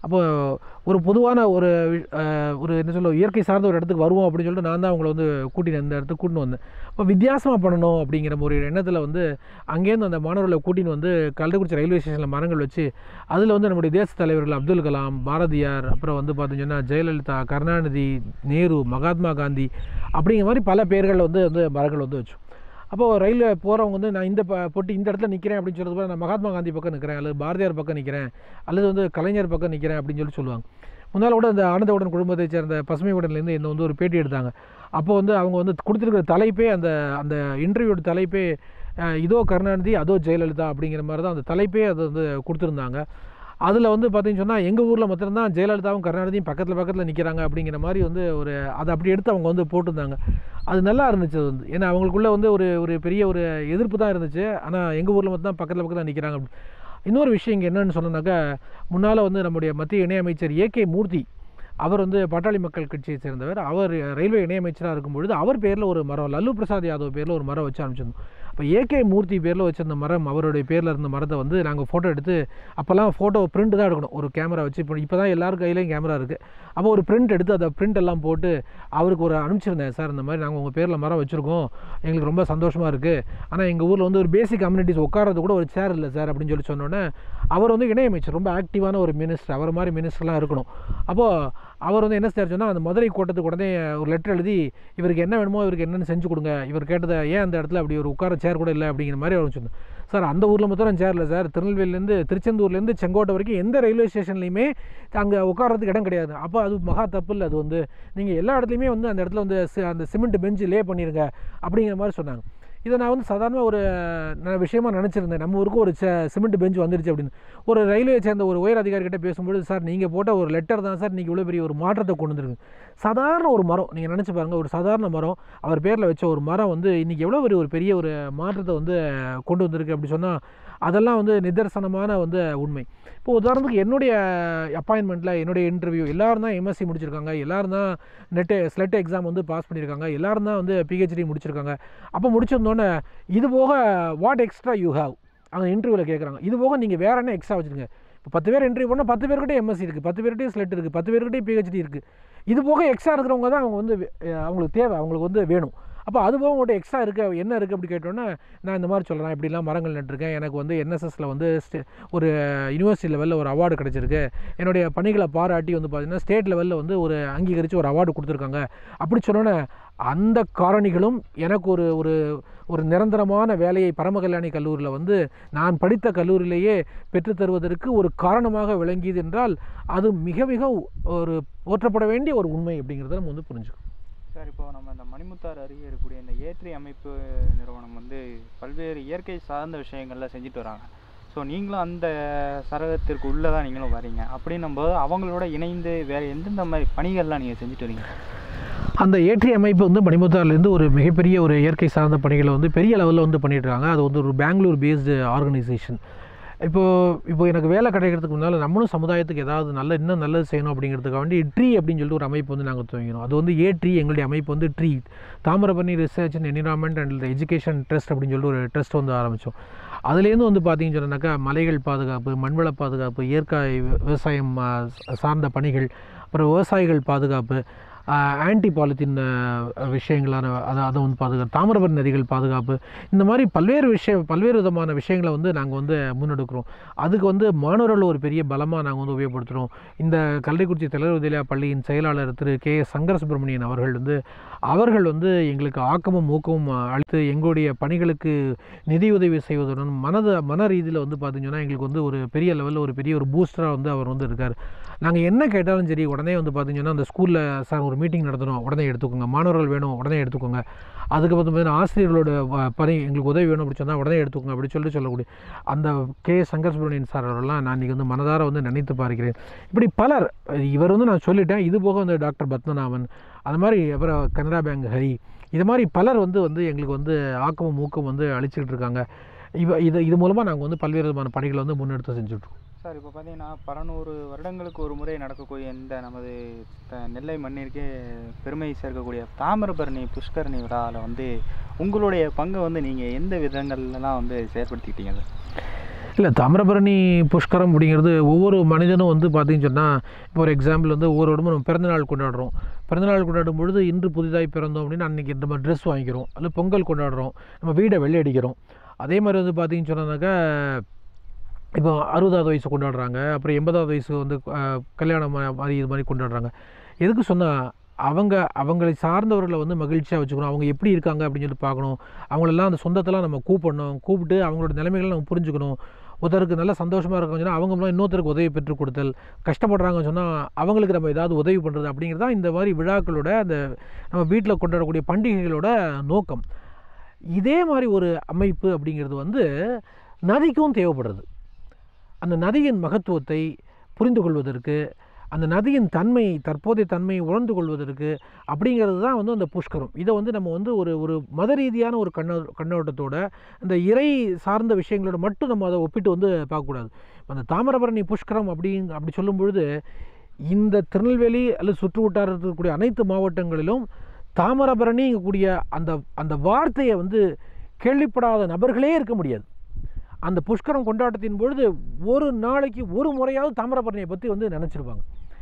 அப்போ ஒரு பொதுவான ஒரு வி- அஹ், ஒரு என்ன சொல்ல இயற்கை சார்ந்த ஒரு இடத்துக்கு வருவோம் அப்படின்னு சொல்லிட்டு நான் தான் அவங்கள வந்து கூட்டிட்டு இந்த இடத்துக்கு கூட்டின்னு வந்தேன் அப்போ வித்தியாசமாக பண்ணணும் அப்படிங்கிற ஒரு எண்ணத்தில் வந்து அங்கேருந்து அந்த மாணவர்களை கூட்டின்னு வந்து கள்ளக்குறிச்சி ரயில்வே ஸ்டேஷனில் மரங்கள் வச்சு அதில் வந்து நம்முடைய தேச தலைவர்கள் அப்துல் கலாம் பாரதியார் அப்புறம் வந்து பார்த்தீங்கன்னா ஜெயலலிதா கருணாநிதி நேரு மகாத்மா காந்தி அப்படிங்கிற மாதிரி பல பேர்கள் வந்து வந்து மரங்கள் வந்து வச்சோம் அப்போது ரயிலில் போகிறவங்க வந்து நான் இந்த ப பொட்டி இந்த இடத்துல நிற்கிறேன் அப்படின்னு சொல்றது போல நான் மகாத்மா காந்தி பக்கம் நிற்கிறேன் அல்லது பாரதியார் பக்கம் நிற்கிறேன் அல்லது வந்து கலைஞர் பக்கம் நிற்கிறேன் அப்படின்னு சொல்லி சொல்லுவாங்க முன்னால் கூட இந்த ஆனந்தவுடன் குடும்பத்தை சேர்ந்த பசுமை உடன்லேருந்து என்ன வந்து ஒரு பேட்டி எடுத்தாங்க அப்போ வந்து அவங்க வந்து கொடுத்துருக்கிற தலைப்பே அந்த அந்த இன்டர்வியூட தலைப்பே அஹ், இதோ கருணாநிதி அதோ ஜெயலலிதா அப்படிங்கிற மாதிரி தான் அந்த தலைப்பே அது வந்து கொடுத்துருந்தாங்க அதில் வந்து பார்த்தீங்கன்னு சொன்னால் எங்கள் ஊரில் மாத்திரம்தான் ஜெயலலிதாவும் கருணாநிதியும் பக்கத்தில் பக்கத்தில் நிற்கிறாங்க அப்படிங்கிற மாதிரி வந்து ஒரு அதை அப்படி எடுத்து அவங்க வந்து போட்டிருந்தாங்க அது நல்லா இருந்துச்சு அது வந்து ஏன்னா அவங்களுக்குள்ள வந்து ஒரு ஒரு பெரிய ஒரு எதிர்ப்பு தான் இருந்துச்சு ஆனால் எங்கள் ஊரில் மட்டும் தான் பக்கத்தில் பக்கத்தில் நிற்கிறாங்க அப்படி இன்னொரு விஷயம் இங்கே என்னன்னு சொன்னோன்னாக்கா முன்னால் வந்து நம்முடைய மத்திய இணையமைச்சர் ஏகே மூர்த்தி அவர் வந்து பாட்டாளி மக்கள் கட்சியை சேர்ந்தவர் அவர் ரயில்வே இணையமைச்சராக இருக்கும் பொழுது அவர் பேரில் ஒரு மரம் லல்லு பிரசாத் யாதவ் பேரில் ஒரு மரம் வச்சு அனுப்பிச்சிருந்தோம் அப்போ ஏகே மூர்த்தி பேரில் வச்சிருந்த மரம் அவருடைய பேரில் இருந்த மரத்தை வந்து நாங்கள் ஃபோட்டோ எடுத்து அப்போல்லாம் ஃபோட்டோ பிரிண்ட் தான் எடுக்கணும் ஒரு கேமரா வச்சு இப்போ இப்போ தான் எல்லாரும் கையிலையும் கேமரா இருக்குது அப்போ ஒரு பிரிண்ட் எடுத்து அதை பிரிண்ட் எல்லாம் போட்டு அவருக்கு ஒரு அனுப்பிச்சிருந்தேன் சார் இந்த மாதிரி நாங்கள் உங்கள் பேரில் மரம் வச்சுருக்கோம் எங்களுக்கு ரொம்ப சந்தோஷமாக இருக்குது ஆனால் எங்கள் ஊரில் வந்து ஒரு பேசிக் கம்யூனிட்டிஸ் உட்காரது கூட ஒரு சேர் இல்லை சார் அப்படின்னு சொல்லி சொன்னோன்னே அவர் வந்து இணையமைச்சர் ரொம்ப ஆக்டிவான ஒரு மினிஸ்டர் அவர் மாதிரி மினிஸ்டர்லாம் இருக்கணும் அப்போது அவர் வந்து என்ன சார் சொன்னால் அந்த மதுரை கோட்டத்துக்கு உடனே ஒரு லெட்டர் எழுதி இவருக்கு என்ன வேணுமோ இவருக்கு என்னென்னு செஞ்சு கொடுங்க இவர் கேட்டதை ஏன் அந்த இடத்துல அப்படி ஒரு உட்கார சேர் கூட இல்லை அப்படிங்கிற மாதிரி அவர் சொன்னேன் சார் அந்த ஊரில் மாத்திரம் சேர் இல்லை சார் திருநெல்வேலிலேருந்து திருச்செந்தூர்லேருந்து செங்கோட்டை வரைக்கும் எந்த ரயில்வே ஸ்டேஷன்லையுமே அங்கே உட்காரத்துக்கு இடம் கிடையாது அப்போ அது மகா தப்பு இல்லை அது வந்து நீங்கள் எல்லா இடத்துலையுமே வந்து அந்த இடத்துல வந்து சி- அந்த சிமெண்ட் பெஞ்சு லே பண்ணிடுங்க அப்படிங்கிற மாதிரி சொன்னாங்க இதை நான் வந்து சாதாரண ஒரு ந- விஷயமா நினச்சிருந்தேன் நம்ம ஊருக்கு ஒரு சிமெண்ட் பெஞ்ச் வந்துருச்சு அப்படின்னு ஒரு ரயில்வே சேர்ந்த ஒரு உயர் அதிகாரிகிட்ட பேசும்போது சார் நீங்கள் போட்ட ஒரு லெட்டர் தான் சார் இன்றைக்கி இவ்வளோ பெரிய ஒரு மாற்றத்தை கொண்டு வந்திருக்கு சாதாரண ஒரு மரம் நீங்கள் நினச்சி பாருங்கள் ஒரு சாதாரண மரம் அவர் பேரில் வச்ச ஒரு மரம் வந்து இன்றைக்கி எவ்வளோ பெரிய ஒரு பெரிய ஒரு மாற்றத்தை வந்து கொண்டு வந்திருக்கு அப்படி சொன்னால் அதெல்லாம் வந்து நிதர்சனமான வந்து உண்மை இப்போ உதாரணத்துக்கு என்னுடைய அப்பாயின்மெண்ட்டில் என்னுடைய இன்டர்வியூ எல்லாரும் தான் எம்எஸ்சி முடிச்சிருக்காங்க எல்லாரும் தான் நெட்டு ஸ்லெட் எக்ஸாம் வந்து பாஸ் பண்ணியிருக்காங்க எல்லாரும் தான் வந்து பிஹெச்டி முடிச்சிருக்காங்க அப்போ முடிச்சிருந்தோன்னே இது போக வாட் எக்ஸ்ட்ரா யூ ஹேவ் அவங்க இன்டர்வியூவில் கேட்குறாங்க இது போக நீங்கள் வேறு என்ன எக்ஸ்ட்ரா வச்சுருங்க இப்போ பத்து பேர் இன்டர்வியூ பண்ணால் பத்து பேர்கிட்டே எம்எஸ்சி இருக்குது பத்து பேர்கிட்டயும் ஸ்லெட் இருக்குது பத்து பேர்கிட்டயும் பிஹெச்டி இருக்குது இது போக எக்ஸ்ட்ரா இருக்கிறவங்க தான் அவங்க வந்து வே- அஹ் அவங்களுக்கு தேவை அவங்களுக்கு வந்து வேணும் அப்போ அது போக உங்கள்கிட்ட எக்ஸ்ட்ரா இருக்குது என்ன இருக்குது அப்படி கேட்டோன்னே நான் இந்த மாதிரி சொல்கிறேன் இப்படிலாம் மரங்கள் நட்டிருக்கேன் எனக்கு வந்து என்எஸ்எஸில் வந்து ஸ்டே ஒரு யூனிவர்சிட்டி லெவலில் ஒரு அவார்டு கிடச்சிருக்கு என்னுடைய பணிகளை பாராட்டி வந்து பார்த்திங்கன்னா ஸ்டேட் லெவலில் வந்து ஒரு அங்கீகரித்து ஒரு அவார்டு கொடுத்துருக்காங்க அப்படி சொன்னோன்னே அந்த காரணிகளும் எனக்கு ஒரு ஒரு ஒரு நிரந்தரமான வேலையை பரமகல்யாணி கல்லூரியில் வந்து நான் படித்த கல்லூரியிலேயே பெற்றுத் தருவதற்கு ஒரு காரணமாக விளங்கியது என்றால் அது மிக மிக ஒரு போற்றப்பட வேண்டிய ஒரு உண்மை அப்படிங்கிறத நம்ம வந்து புரிஞ்சுக்கணும் சார் இப்போ நம்ம இந்த மணிமுத்தாறு அருகே இருக்கக்கூடிய இந்த ஏற்றி அமைப்பு நிறுவனம் வந்து பல்வேறு இயற்கை சார்ந்த விஷயங்கள்ல செஞ்சுட்டு வராங்க ஸோ நீங்களும் அந்த சரகத்திற்கு உள்ளே தான் நீங்களும் வரீங்க அப்படின்னும் போது அவங்களோட இணைந்து வேறு எந்தெந்த மாதிரி பணிகள்லாம் நீங்கள் செஞ்சுட்டு வரீங்க அந்த ஏற்றி அமைப்பு வந்து மணிமுத்தார்லேருந்து ஒரு மிகப்பெரிய ஒரு இயற்கை சார்ந்த பணிகளை வந்து பெரிய லெவலில் வந்து பண்ணிட்டு இருக்காங்க அது வந்து ஒரு பெங்களூர் பேஸ்டு ஆர்கனைசேஷன் இப்போது இப்போ எனக்கு வேலை கிடைக்கிறதுக்கு முன்னால் நம்மளும் சமுதாயத்துக்கு ஏதாவது நல்ல இன்னும் நல்லது செய்யணும் அப்படிங்கிறதுக்காக வேண்டி ட்ரீ அப்படின்னு சொல்லிட்டு ஒரு அமைப்பு வந்து நாங்கள் துவங்கினோம் அது வந்து ஏ ட்ரீ எங்களுடைய அமைப்பு வந்து tree Thamirabarani research and environment and education trust அப்படின்னு சொல்லிட்டு ஒரு ட்ரஸ்ட் வந்து ஆரம்பித்தோம் அதுலேருந்து வந்து பார்த்தீங்கன்னு சொன்னாக்கா மலைகள் பாதுகாப்பு மண்வள பாதுகாப்பு இயற்கை வி- விவசாயம் ஆ, சார்ந்த பணிகள் அப்புறம் விவசாயிகள் பாதுகாப்பு ஆன்டி பாலித்தீன் விஷயங்களான அதை அதை வந்து பாதுகாப்பு தாமிரபரணி நதிகள் பாதுகாப்பு இந்த மாதிரி பல்வேறு விஷயம் பல்வேறு விதமான விஷயங்களை வந்து நாங்கள் வந்து முன்னெடுக்கிறோம் அதுக்கு வந்து மாணவர்கள் ஒரு பெரிய பலமாக நாங்கள் வந்து உபயோகப்படுத்துகிறோம் இந்த கல்விக்குறிச்சி தலைவர் வித்யாலயா பள்ளியின் செயலாளர் திரு கே எஸ் சங்கர சுப்பிரமணியன் அவர்கள் வந்து அவர்கள் வந்து எங்களுக்கு ஆக்கமும் ஊக்கமும் அளித்து எங்களுடைய பணிகளுக்கு நிதியுதவி செய்வதுடன் மனத மன ரீதியில் வந்து பார்த்தீங்கன்னா எங்களுக்கு வந்து ஒரு பெரிய லெவலில் ஒரு பெரிய ஒரு பூஸ்டராக வந்து அவர் வந்து இருக்கார் நாங்கள் என்ன கேட்டாலும் சரி உடனே வந்து பார்த்தீங்கன்னா அந்த ஸ்கூலில் சார் ஒரு மீட்டிங் நடத்தணும் உடனே எடுத்துக்கோங்க மாணவர்கள் வேணும் உடனே எடுத்துக்கோங்க அதுக்கு பார்த்தீங்கன்னா ஆசிரியர்களோட வ- பணி எங்களுக்கு உதவி வேணும் அப்படி சொன்னால் உடனே எடுத்துக்கோங்க அப்படி சொல்லிட்டு சொல்லக்கூடிய அந்த கே சங்கர் சுப்ரமணியன் சார் அவரெல்லாம் நான் இன்றைக்கி வந்து மனதார வந்து நினைத்து பார்க்கிறேன் இப்படி பலர் இவர் வந்து நான் சொல்லிட்டேன் இது போக வந்து டாக்டர் பத்மநாபன் அது மாதிரி அப்புறம் கனரா பேங்க் ஹரி இது மாதிரி பலர் வந்து வந்து எங்களுக்கு வந்து ஆக்கமும் ஊக்கம் வந்து அளிச்சுக்கிட்டு இருக்காங்க இவ இது இது மூலமாக நாங்கள் வந்து பல்வேறு விதமான பணிகளை வந்து முன்னெடுத்து செஞ்சுட்ருக்கோம் சார் இப்போ பார்த்தீங்கன்னா பரநூறு வருடங்களுக்கு ஒரு முறை நடக்கக்கூடிய இந்த நமது த- நெல்லை மண்ணிற்கே பெருமை சேர்க்கக்கூடிய தாமிரபரணி புஷ்கரணி விழாவில் வந்து உங்களுடைய பங்கை வந்து நீங்கள் எந்த விதங்கள்லாம் வந்து செயற்படுத்திக்கிட்டீங்க சார் இல்லை தாமிரபரணி புஷ்கரம் அப்படிங்கிறது ஒவ்வொரு மனிதனும் வந்து பார்த்தீங்கன்னு சொன்னால் இப்போ ஒரு எக்ஸாம்பிள் வந்து ஒவ்வொரு இடமும் நம்ம பிறந்தநாள் கொண்டாடுறோம் பிறந்தநாள் கொண்டாடும் பொழுது இன்று புதிதாய் பிறந்தோம் அப்படின்னு அன்றைக்கி நம்ம ட்ரெஸ் வாங்கிக்கிறோம் அல்ல பொங்கல் கொண்டாடுறோம் நம்ம வீடை வெள்ளை அடிக்கிறோம் அதே மாதிரி வந்து பார்த்தீங்கன்னு சொன்னாக்கா இப்போ அறுபதாவது வயசு கொண்டாடுறாங்க அப்புறம் எண்பதாவது வயசு வந்து அஹ், கல்யாணம் மா- மாதிரி இது மாதிரி கொண்டாடுறாங்க எதுக்கு சொன்னால் அவங்க அவங்களை சார்ந்தவர்களை வந்து மகிழ்ச்சியாக வச்சுக்கணும் அவங்க எப்படி இருக்காங்க அப்படின்னு சொல்லிட்டு பார்க்கணும் அவங்களெல்லாம் அந்த சொந்தத்தெல்லாம் நம்ம கூப்பிடணும் கூப்பிட்டு அவங்களோட நிலைமைகளை நம்ம புரிஞ்சுக்கணும் ஒருத்தருக்கு நல்ல சந்தோஷமாக இருக்காங்க சொன்னால் அவங்க மூலம் இன்னொருத்தருக்கு உதவி பெற்றுக் கொடுத்தல் கஷ்டப்படுறாங்கன்னு சொன்னால் அவங்களுக்கு நம்ம ஏதாவது உதவி பண்ணுறது அப்படிங்கிறது தான் இந்த மாதிரி விழாக்களோட அந்த நம்ம வீட்டில் கொண்டாடக்கூடிய பண்டிகைகளோட நோக்கம் இதே மாதிரி ஒரு அமைப்பு அப்படிங்கிறது வந்து நதிக்கும் தேவைப்படுறது அந்த நதியின் மகத்துவத்தை புரிந்து கொள்வதற்கு அந்த நதியின் தன்மை தற்போதைய தன்மையை உணர்ந்து கொள்வதற்கு அப்படிங்கிறது தான் வந்து அந்த புஷ்கரம் இதை வந்து நம்ம வந்து ஒரு ஒரு மத ரீதியான ஒரு கண்ணோ கண்ணோட்டத்தோட இந்த இறை சார்ந்த விஷயங்களோட மட்டும் நம்ம அதை ஒப்பிட்டு வந்து பார்க்கக்கூடாது அந்த தாமிரபரணி புஷ்கரம் அப்படிங்க அப்படி சொல்லும் பொழுது இந்த திருநெல்வேலி அல்லது சுற்று வட்டாரத்தில் இருக்கக்கூடிய அனைத்து மாவட்டங்களிலும் தாமிரபரணிங்கக்கூடிய அந்த அந்த வார்த்தையை வந்து கேள்விப்படாத நபர்களே இருக்க முடியாது அந்த புஷ்கரம் கொண்டாட்டத்தின் பொழுது ஒரு நாளைக்கு ஒரு முறையாவது தாமிரபரணியை பற்றி வந்து நினச்சிருப்பாங்க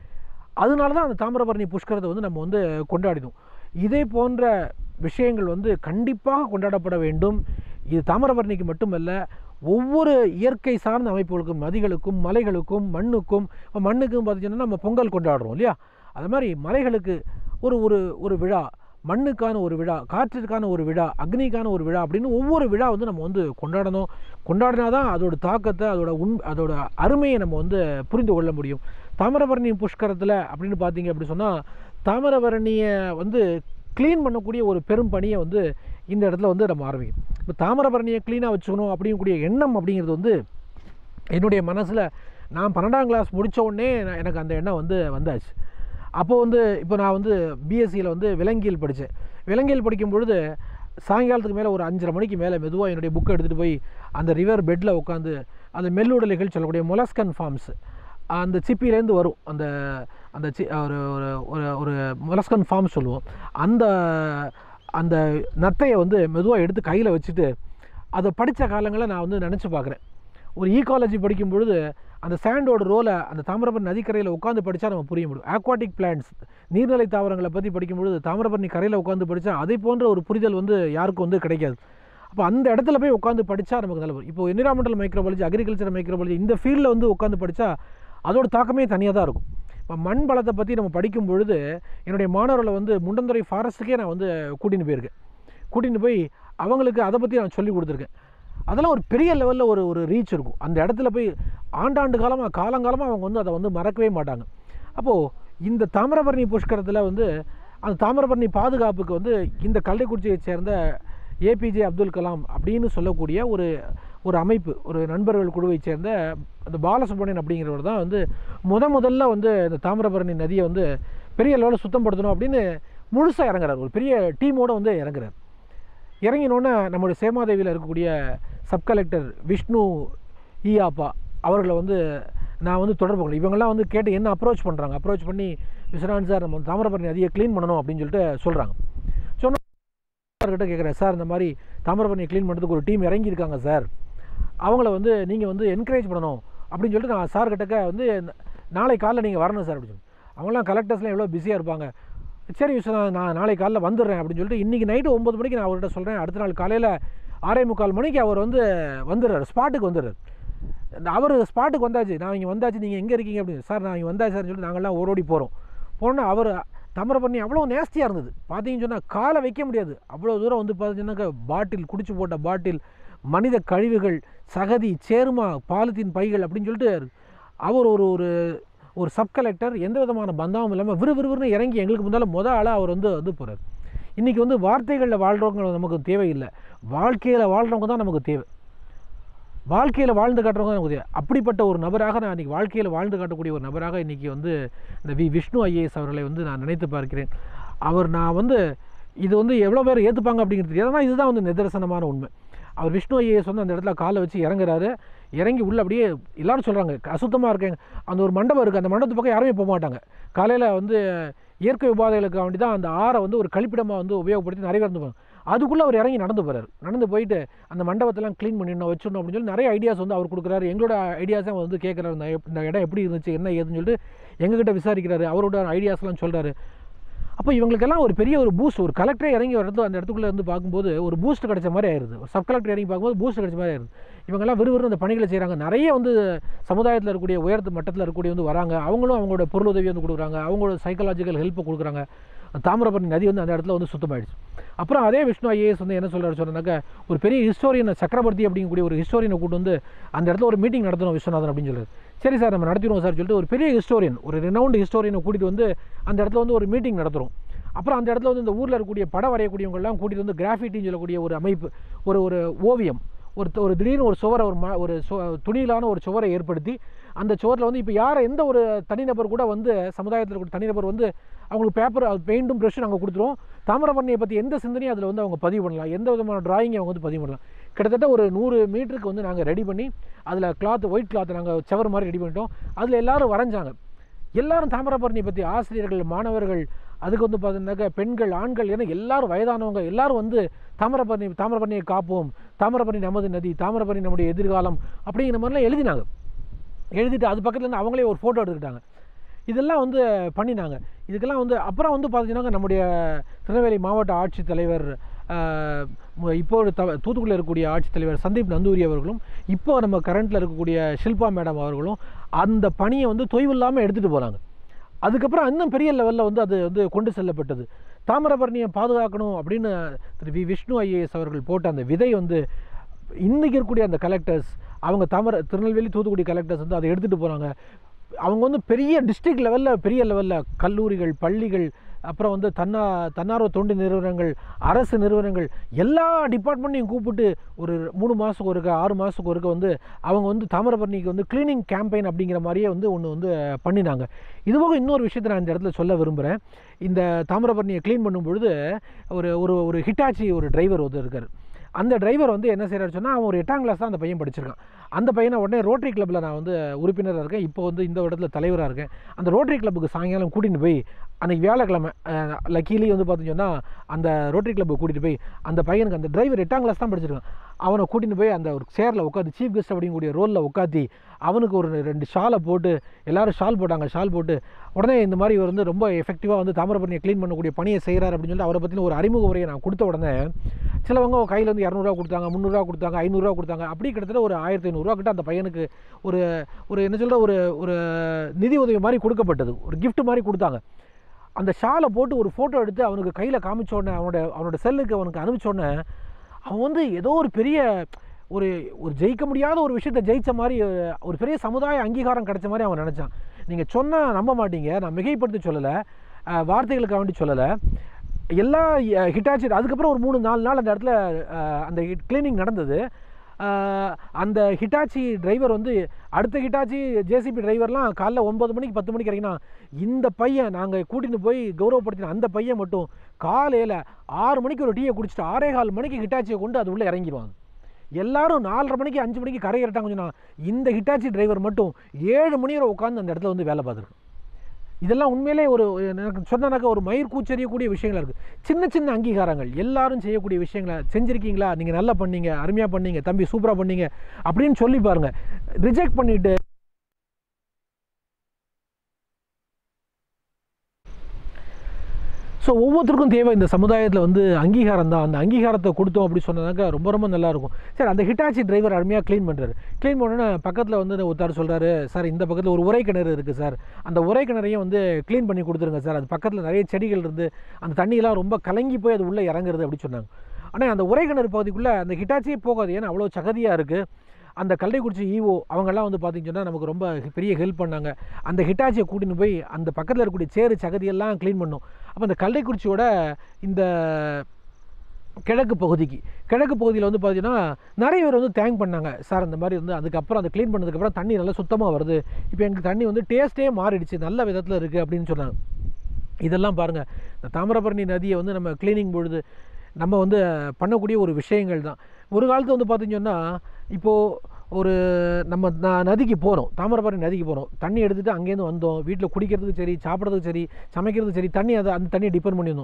அதனால தான் அந்த தாமிரபரணி புஷ்கரத்தை வந்து நம்ம வந்து கொண்டாடினோம் இதே போன்ற விஷயங்கள் வந்து கண்டிப்பாக கொண்டாடப்பட வேண்டும் இது தாமிரபரணிக்கு மட்டுமல்ல ஒவ்வொரு இயற்கை சார்ந்த அமைப்புகளுக்கும் நதிகளுக்கும் மலைகளுக்கும் மண்ணுக்கும் இப்போ மண்ணுக்கும் பார்த்தீங்கன்னா நம்ம பொங்கல் கொண்டாடுறோம் இல்லையா அது மாதிரி மலைகளுக்கு ஒரு ஒரு ஒரு விழா மண்ணுக்கான ஒரு விழா காற்றிற்கான ஒரு விழா அக்னிக்கான ஒரு விழா அப்படின்னு ஒவ்வொரு விழா வந்து நம்ம வந்து கொண்டாடணும் கொண்டாடினா தான் அதோட தாக்கத்தை அதோட உண் அதோட அருமையை நம்ம வந்து புரிந்து கொள்ள முடியும் தாமிரபரணி புஷ்கரத்தில் அப்படின்னு பார்த்தீங்க அப்படி சொன்னால் தாமிரபரணியை வந்து க்ளீன் பண்ணக்கூடிய ஒரு பெரும் பணியை வந்து இந்த இடத்துல வந்து நம்ம ஆரம்பிக்கும் இப்போ தாமிரபரணியை க்ளீனாக வச்சுக்கணும் அப்படிங்கக்கூடிய எண்ணம் அப்படிங்கிறது வந்து என்னுடைய மனசில் நான் பன்னெண்டாம் கிளாஸ் முடித்த உடனே நான் எனக்கு அந்த எண்ணம் வந்து வந்தாச்சு அப்போ வந்து இப்போ நான் வந்து பிஎஸ்சியில் வந்து விலங்கியல் படித்தேன் விலங்கியல் படிக்கும் பொழுது சாயங்காலத்துக்கு மேலே ஒரு அஞ்சரை மணிக்கு மேலே மெதுவாக என்னுடைய புக்கை எடுத்துகிட்டு போய் அந்த ரிவர் பெட்டில் உட்காந்து அந்த மெல்லுடலைகள் சொல்லக்கூடிய மொலஸ்கன் ஃபார்ம்ஸ் அந்த சிப்பிலேருந்து வரும் அந்த அந்த சி ஒரு ஒரு ஒரு ஒரு மொலஸ்கன் ஃபார்ம் சொல்லுவோம் அந்த அந்த நத்தையை வந்து மெதுவாக எடுத்து கையில் வச்சுட்டு அதை படித்த காலங்களில் நான் வந்து நினச்சி பார்க்குறேன் ஒரு ஈகாலஜி படிக்கும் பொழுது அந்த சாண்டோட ரோலை அந்த தாமிரபரணி நதிக்கரையில் உட்காந்து படித்தா நம்ம புரிய முடியும் ஆக்வாட்டிக் பிளான்ட்ஸ் நீர்நிலை தாவரங்களை பற்றி படிக்கும் பொழுது தாமிரபரணி கரையில் உட்காந்து படித்தா அதை போன்ற ஒரு புரிதல் வந்து யாருக்கும் வந்து கிடைக்காது அப்போ அந்த இடத்துல போய் உட்காந்து படித்தா நமக்கு நல்லது இப்போ என்விரான்மெண்டல் மைக்ரோபாலஜி அக்ரிகல்ச்சர் மைக்ரோபாலஜி இந்த ஃபீல்டில் வந்து உட்காந்து படித்தா அதோட தாக்கமே தனியாக தான் இருக்கும் இப்போ மண் வளத்தை பற்றி நம்ம படிக்கும் பொழுது என்னுடைய மாணவர்களை வந்து முண்டந்துறை ஃபாரஸ்ட்டுக்கே நான் வந்து கூட்டின்னு போயிருக்கேன் கூட்டின்னு போய் அவங்களுக்கு அதை பற்றி நான் சொல்லி கொடுத்துருக்கேன் அதெல்லாம் ஒரு பெரிய லெவலில் ஒரு ஒரு ரீச் இருக்கும் அந்த இடத்துல போய் ஆண்டாண்டு காலமாக காலங்காலமாக அவங்க வந்து அதை வந்து மறக்கவே மாட்டாங்க அப்போது இந்த தாமிரபரணி புஷ்கரத்தில் வந்து அந்த தாமிரபரணி பாதுகாப்புக்கு வந்து இந்த கள்ளக்குறிச்சியை சேர்ந்த ஏபிஜே அப்துல் கலாம் அப்படின்னு சொல்லக்கூடிய ஒரு ஒரு அமைப்பு ஒரு நண்பர்கள் குழுவை சேர்ந்த அந்த பாலசுப்ரமணியன் அப்படிங்கிறவர் தான் வந்து முத முதல்ல வந்து இந்த தாமிரபரணி நதியை வந்து பெரிய லெவலில் சுத்தம் படுத்தணும் அப்படின்னு முழுசாக இறங்குறாரு ஒரு பெரிய டீமோடு வந்து இறங்குறாரு இறங்கினோன்னே நம்முடைய சேமாதேவியில் இருக்கக்கூடிய சப் கலெக்டர் விஷ்ணு ஈயாப்பா அவர்களை வந்து நான் வந்து தொடர்பு கொள்ள இவங்கெல்லாம் வந்து கேட்டு என்ன அப்ரோச் பண்ணுறாங்க அப்ரோச் பண்ணி விஸ்வநாத் சார் நம்ம தாமிரபரணி நதியை க்ளீன் பண்ணணும் அப்படின்னு சொல்லிட்டு சொல்கிறாங்க சொன்ன சார்கிட்ட கேட்குறேன் சார் இந்த மாதிரி தாமிரபரணியை க்ளீன் பண்ணுறதுக்கு ஒரு டீம் இறங்கியிருக்காங்க சார் அவங்கள வந்து நீங்கள் வந்து என்கரேஜ் பண்ணணும் அப்படின்னு சொல்லிட்டு நான் சார் கிட்டக்க வந்து நாளை காலைல நீங்கள் வரணும் சார் அப்படின்னு சொல்லி அவங்களாம் கலெக்டர்ஸ்லாம் எவ்வளோ பிஸியாக இருப்பாங்க சரி விஸ்வநாத் நான் நாளை காலைல வந்துடுறேன் அப்படின்னு சொல்லிட்டு இன்றைக்கி நைட்டு ஒம்பது மணிக்கு நான் அவர்கிட்ட சொல்கிறேன் அடுத்த நாள் காலையில் ஆறே முக்கால் மணிக்கு அவர் வந்து வந்துடுறாரு ஸ்பாட்டுக்கு வந்துடுறாரு அவர் ஸ்பாட்டுக்கு வந்தாச்சு நான் இங்கே வந்தாச்சு நீங்கள் எங்கே இருக்கீங்க அப்படின்னு சார் நான் இங்கே வந்தாச்சு சார்னு சொல்லிட்டு நாங்கள்லாம் ஓடோடி போகிறோம் போனால் அவர் தாமிரபரணி அவ்வளோ நேஸ்தியாக இருந்தது பார்த்தீங்கன்னு சொன்னால் காலை வைக்க முடியாது அவ்வளோ தூரம் வந்து பார்த்தீங்கன்னாக்கா பாட்டில் குடிச்சு போட்ட பாட்டில் மனித கழிவுகள் சகதி சேர்மா பாலித்தீன் பைகள் அப்படின்னு சொல்லிட்டு அவர் ஒரு ஒரு ஒரு சப் கலெக்டர் எந்த விதமான பந்தாவும் இல்லாமல் விறுவிறுன்னு இறங்கி எங்களுக்கு முன்னால் முத ஆளாக அவர் வந்து வந்து போகிறார் இன்றைக்கி வந்து வார்த்தைகளில் வாழ்கிறவங்க நமக்கு தேவையில்லை வாழ்க்கையில் வாழ்கிறவங்க தான் நமக்கு தேவை வாழ்க்கையில் வாழ்ந்து காட்டுறவங்க நமக்கு தேவை அப்படிப்பட்ட ஒரு நபராக நான் இன்றைக்கி வாழ்க்கையில் வாழ்ந்து காட்டக்கூடிய ஒரு நபராக இன்றைக்கி வந்து இந்த வி விஷ்ணு ஐஏஎஸ் அவர்களை வந்து நான் நினைத்து பார்க்கிறேன் அவர் நான் வந்து இது வந்து எவ்வளோ பேர் ஏற்றுப்பாங்க அப்படிங்கிறது தெரியாது ஆனால் இதுதான் வந்து நிதர்சனமான உண்மை அவர் விஷ்ணு ஐஏஎஸ் வந்து அந்த இடத்துல காலை வச்சு இறங்குறாரு இறங்கி உள்ள அப்படியே எல்லாரும் சொல்கிறாங்க அசுத்தமாக இருக்கேங்க அந்த ஒரு மண்டபம் இருக்குது அந்த மண்டபத்து பக்கம் யாருமே போக மாட்டாங்க காலையில் வந்து இயற்கை உபாதைகளுக்கு வேண்டி தான் அந்த ஆறை வந்து ஒரு கழிப்பிடமாக வந்து உபயோகப்படுத்தி நிறைய பேர் இருந்துப்பாங்க அதுக்குள்ளே அவர் இறங்கி நடந்து போகிறார் நடந்து போயிட்டு அந்த மண்டபத்தெல்லாம் க்ளீன் பண்ணிடணும் வச்சிடணும் அப்படின்னு சொல்லி நிறைய ஐடியாஸ் வந்து அவர் கொடுக்குறாரு எங்களோட ஐடியாஸை அவர் வந்து கேட்குறாரு இந்த எப்- இந்த இடம் எப்படி இருந்துச்சு என்ன ஏதுன்னு சொல்லிட்டு எங்ககிட்ட விசாரிக்கிறாரு அவரோட ஐடியாஸ்லாம் சொல்கிறாரு அப்போ இவங்களுக்கெல்லாம் ஒரு பெரிய ஒரு பூஸ்ட் ஒரு கலெக்டரே இறங்கி ஒரு இடத்துல அந்த இடத்துக்குள்ளே வந்து பார்க்கும்போது ஒரு பூஸ்ட் கிடைச்ச மாதிரி ஆயிருது ஒரு சப் கலெக்டர் இறங்கி பார்க்கும்போது பூஸ்ட் கிடைச்ச மாதிரி ஆயிருது இவங்கெல்லாம் விறுவிறு அந்த பணிகளை செய்கிறாங்க நிறைய வந்து சமுதாயத்தில் இருக்கக்கூடிய உயர்த்து மட்டத்தில் இருக்கக்கூடிய வந்து வராங்க அவங்களும் அவங்களோட பொருளுதவி வந்து கொடுக்குறாங்க அவங்களோட சைக்கலாஜிக்கல் ஹெல்ப்பை கொடுக்குறாங்க தாமிரபரணி நதி வந்து அந்த இடத்துல வந்து சுத்தமாயிடுச்சு அப்புறம் அதே விஷ்ணு ஐஏஎஸ் வந்து என்ன சொல்கிறாரு சொன்னாக்க ஒரு பெரிய ஹிஸ்டோரியன் சக்கரவர்த்தி அப்படிங்கக்கூடிய ஒரு ஹிஸ்டோரியனை கூட்டு வந்து அந்த இடத்துல ஒரு மீட்டிங் நடத்தணும் விஸ்வநாதன் அப்படின்னு சொல்றாரு சரி சார் நம்ம நடத்திடுவோம் சார் சொல்லிட்டு ஒரு பெரிய ஹிஸ்டோரியன் ஒரு ரெனவுண்ட் ஹிஸ்டோரியனை கூட்டிகிட்டு வந்து அந்த இடத்துல வந்து ஒரு மீட்டிங் நடத்துகிறோம் அப்புறம் அந்த இடத்துல வந்து இந்த ஊரில் இருக்கக்கூடிய படம் வரையக்கூடியவங்கெல்லாம் கூட்டிகிட்டு வந்து கிராஃபிட்டின்னு சொல்லக்கூடிய ஒரு அமைப்பு ஒரு ஒரு ஓவியம் ஒரு த- ஒரு திடீர்னு ஒரு சுவரை ஒரு ம ஒரு சு துணியிலான ஒரு சுவரை ஏற்படுத்தி அந்த சுவரில் வந்து இப்போ யாரை எந்த ஒரு தனிநபர் கூட வந்து சமுதாயத்தில் இருக்கக்கூடிய தனிநபர் வந்து அவங்களுக்கு பேப்பர் பெயிண்டும் ப்ரஷ்ஷும் நாங்கள் கொடுத்துருவோம் தாமிரபரணியை பற்றி எந்த சிந்தனையும் அதில் வந்து அவங்க பதிவு பண்ணலாம் எந்த விதமான டிராயிங்கை அவங்க வந்து பதிவு பண்ணலாம் கிட்டத்தட்ட ஒரு நூறு மீட்டருக்கு வந்து நாங்கள் ரெடி பண்ணி அதில் கிளாத் ஒயிட் கிளாத் நாங்கள் செவர் மாதிரி ரெடி பண்ணிட்டோம் அதில் எல்லாரும் வரைஞ்சாங்க எல்லாரும் தாமிரபரணி பற்றி ஆசிரியர்கள் மாணவர்கள் அதுக்கு வந்து பார்த்தீங்கன்னாக்கா பெண்கள் ஆண்கள் என எல்லாரும் வயதானவங்க எல்லாரும் வந்து தாமிரபரணி தாமிரபரணியை காப்போம் தாமிரபரணி நமது நதி தாமிரபரணி நம்முடைய எதிர்காலம் அப்படிங்கிற மாதிரிலாம் எழுதினாங்க எழுதிட்டு அது பக்கத்துல இருந்து அவங்களே ஒரு ஃபோட்டோ எடுத்துக்கிட்டாங்க இதெல்லாம் வந்து பண்ணினாங்க இதுக்கெல்லாம் வந்து அப்புறம் வந்து பார்த்தீங்கன்னா நம்முடைய திருநெல்வேலி மாவட்ட ஆட்சித்தலைவர் ஆஹ், மு- இப்போ ஒரு த தூத்துக்குடியில் இருக்கக்கூடிய ஆட்சித்தலைவர் சந்தீப் நந்தூரி அவர்களும் இப்போ நம்ம கரண்ட்டில் இருக்கக்கூடிய ஷில்பா மேடம் அவர்களும் அந்த பணியை வந்து தொய்வில்லாமல் எடுத்துகிட்டு போகிறாங்க அதுக்கப்புறம் இன்னும் பெரிய லெவலில் வந்து அது வந்து கொண்டு செல்லப்பட்டது தாமிரபரணியை பாதுகாக்கணும் அப்படின்னு திரு வி விஷ்ணு ஐஏஎஸ் அவர்கள் போட்ட அந்த விதை வந்து இன்றைக்கி இருக்கக்கூடிய அந்த கலெக்டர்ஸ் அவங்க தாமர திருநெல்வேலி தூத்துக்குடி கலெக்டர்ஸ் வந்து அதை எடுத்துகிட்டு போகிறாங்க அவங்க வந்து பெரிய டிஸ்ட்ரிக்ட் லெவலில் பெரிய லெவலில் கல்லூரிகள் பள்ளிகள் அப்புறம் வந்து தன்னா தன்னார்வ தொண்டு நிறுவனங்கள் அரசு நிறுவனங்கள் எல்லா டிபார்ட்மெண்ட்டையும் கூப்பிட்டு ஒரு மூணு மாதத்துக்கு ஒருக்க ஆறு மாதத்துக்கு ஒருக்க வந்து அவங்க வந்து தாமிரபரணிக்கு வந்து க்ளீனிங் கேம்பெயின் அப்படிங்கிற மாதிரியே வந்து ஒன்று வந்து பண்ணினாங்க இதுபோக இன்னொரு விஷயத்தை நான் இந்த இடத்துல சொல்ல விரும்புகிறேன் இந்த தாமிரபரணியை க்ளீன் பண்ணும் பொழுது ஒரு ஒரு ஒரு ஹிட்டாச்சி ஒரு டிரைவர் வந்து இருக்கார் அந்த டிரைவர் வந்து என்ன செய்கிறாரு சொன்னால் அவன் ஒரு எட்டாம் கிளாஸ் தான் அந்த பையன் படிச்சிருக்கான் அந்த பையனை உடனே ரோட்டரி கிளப்பில் நான் வந்து உறுப்பினராக இருக்கேன் இப்போ வந்து இந்த இடத்துல தலைவராக இருக்கேன் அந்த ரோட்டரி கிளப்புக்கு சாயங்காலம் கூட்டின்னு போய் அன்றைக்கி வியாழக்கிழமை லக்கீலி வந்து பார்த்தீங்கன்னா அந்த ரோட்டரி கிளப்பை கூட்டிகிட்டு போய் அந்த பையனுக்கு அந்த டிரைவர் எட்டாம் கிளாஸ் தான் படிச்சிருக்கான் அவனை கூட்டின்னு போய் அந்த ஒரு சேரில் உட்காந்து சீஃப் கெஸ்ட் அப்படிங்கக்கூடிய ரோலில் உட்காத்தி அவனுக்கு ஒரு ரெண்டு ஷாலை போட்டு எல்லாரும் ஷால் போட்டாங்க ஷால் போட்டு உடனே இந்த மாதிரி இவர் வந்து ரொம்ப எஃபெக்டிவாக வந்து தாமிரபரணியை க்ளீன் பண்ணக்கூடிய பணியை செய்கிறார் அப்படின்னு சொல்லிட்டு அவரை பற்றின ஒரு அறிமுக உரையை நான் கொடுத்த உடனே சிலவங்க கையில் வந்து இரநூறுவா கொடுத்தாங்க முந்நூறுரூவா கொடுத்தாங்க ஐநூறுரூவா கொடுத்தாங்க அப்படி கிட்டத்தட்ட ஒரு ஆயிரத்தி ஐநூறுரூவா கிட்ட அந்த பையனுக்கு ஒரு ஒரு என்ன சொல்கிற ஒரு ஒரு நிதி உதவி மாதிரி கொடுக்கப்பட்டது ஒரு gift மாதிரி கொடுத்தாங்க அந்த ஷாலை போட்டு ஒரு ஃபோட்டோ எடுத்து அவனுக்கு கையில் காமிச்ச உடனே அவனோட அவனோட செல்லுக்கு அவனுக்கு அனுப்பிச்ச உடனே அவன் வந்து ஏதோ ஒரு பெரிய ஒரு ஒரு ஜெயிக்க முடியாத ஒரு விஷயத்தை ஜெயிச்ச மாதிரி அஹ், ஒரு பெரிய சமுதாய அங்கீகாரம் கிடைச்ச மாதிரி அவன் நினச்சான் நீங்கள் சொன்னால் நம்ப மாட்டீங்க நான் மிகைப்படுத்தி சொல்லலை அஹ், வார்த்தைகளுக்காக வேண்டி சொல்லலை எல்லா ஹிட்டாச்சி அதுக்கப்புறம் ஒரு மூணு நாலு நாள் அந்த இடத்துல அஹ், அந்த க்ளீனிங் நடந்தது அஹ், அந்த ஹிட்டாச்சி டிரைவர் வந்து அடுத்த ஹிட்டாச்சி ஜேசிபி டிரைவர்லாம் காலைல ஒன்பது மணிக்கு பத்து மணிக்கு இறங்கினா இந்த பையன் நாங்கள் கூட்டின்னு போய் கௌரவப்படுத்தின அந்த பையன் மட்டும் காலையில் ஆறு மணிக்கு ஒரு டீயை குடிச்சிட்டு ஆறே கால் மணிக்கு ஹிட்டாச்சியை கொண்டு அது உள்ளே இறங்கிடுவாங்க எல்லாரும் நாலரை மணிக்கு அஞ்சு மணிக்கு கரை இறட்டாங்க சொன்னா இந்த ஹிட்டாச்சி டிரைவர் மட்டும் ஏழு மணி வரை உட்காந்து அந்த இடத்துல வந்து வேலை பார்த்துருக்கு இதெல்லாம் உண்மையிலே ஒரு எனக்கு சொன்னாக்க ஒரு மயிர் கூச்சறியக்கூடிய விஷயங்களா இருக்குது சின்ன சின்ன அங்கீகாரங்கள் எல்லாரும் செய்யக்கூடிய விஷயங்களை செஞ்சுருக்கீங்களா நீங்கள் நல்லா பண்ணீங்க அருமையாக பண்ணீங்க தம்பி சூப்பராக பண்ணீங்க அப்படின்னு சொல்லி பாருங்கள் ரிஜெக்ட் பண்ணிவிட்டு ஸோ ஒவ்வொருத்தருக்கும் தேவை இந்த சமுதாயத்தில் வந்து அங்கீகாரம் தான் அந்த அங்கீகாரத்தை கொடுத்தோம் அப்படி சொன்னதாக்க ரொம்ப ரொம்ப நல்லாயிருக்கும் சரி அந்த ஹிட்டாச்சி டிரைவர் அருமையாக க்ளீன் பண்ணுறாரு க்ளீன் பண்ணோன்னே பக்கத்தில் வந்து ஒருத்தர் சொல்கிறாரு சார் இந்த பக்கத்தில் ஒரு உரை கிணறு இருக்குது சார் அந்த உரை கிணறையும் வந்து க்ளீன் பண்ணி கொடுத்துருங்க சார் அது பக்கத்தில் நிறைய செடிகள் இருந்து அந்த தண்ணியெல்லாம் ரொம்ப கலங்கி போய் அது உள்ளே இறங்குறது அப்படி சொன்னாங்க ஆனால் அந்த உரை கிணறு பகுதிக்குள்ளே அந்த ஹிட்டாச்சியே போகாது ஏன்னா அவ்வளோ சகதியாக இருக்குது அந்த கல்லைக்குறிச்சி ஈவோ அவங்கெல்லாம் வந்து பார்த்திங்கன்னா நமக்கு ரொம்ப பெரிய ஹெல்ப் பண்ணாங்க அந்த ஹிட்டாச்சியை கூட்டின்னு போய் அந்த பக்கத்தில் இருக்கக்கூடிய சேறு சகதியெல்லாம் க்ளீன் பண்ணோம் அப்போ அந்த கல்லைக்குறிச்சியோட இந்த கிழக்கு பகுதிக்கு கிழக்கு பகுதியில் வந்து பார்த்தீங்கன்னா நிறைய பேர் வந்து தேங்க் பண்ணாங்க சார் அந்த மாதிரி வந்து அதுக்கப்புறம் அதை க்ளீன் பண்ணதுக்கப்புறம் தண்ணி நல்லா சுத்தமாக வருது இப்போ எங்களுக்கு தண்ணி வந்து டேஸ்ட்டே மாறிடுச்சு நல்ல விதத்தில் இருக்குது அப்படின்னு சொன்னாங்க இதெல்லாம் பாருங்கள் இந்த தாமிரபரணி நதியை வந்து நம்ம க்ளீனிங் பொழுது நம்ம வந்து பண்ணக்கூடிய ஒரு விஷயங்கள் தான் ஒரு காலத்தில் வந்து பார்த்தீங்கன்னா இப்போது ஒரு நம்ம ந- நதிக்கு போகிறோம் தாமிரபரணி நதிக்கு போகிறோம் தண்ணி எடுத்துகிட்டு அங்கேருந்து வந்தோம் வீட்டில் குடிக்கிறதுக்கு சரி சாப்பிட்றதுக்கு சரி சமைக்கிறதுக்கு சரி தண்ணி அதை அந்த தண்ணியை டிபெண்ட் பண்ணியிருந்தோம்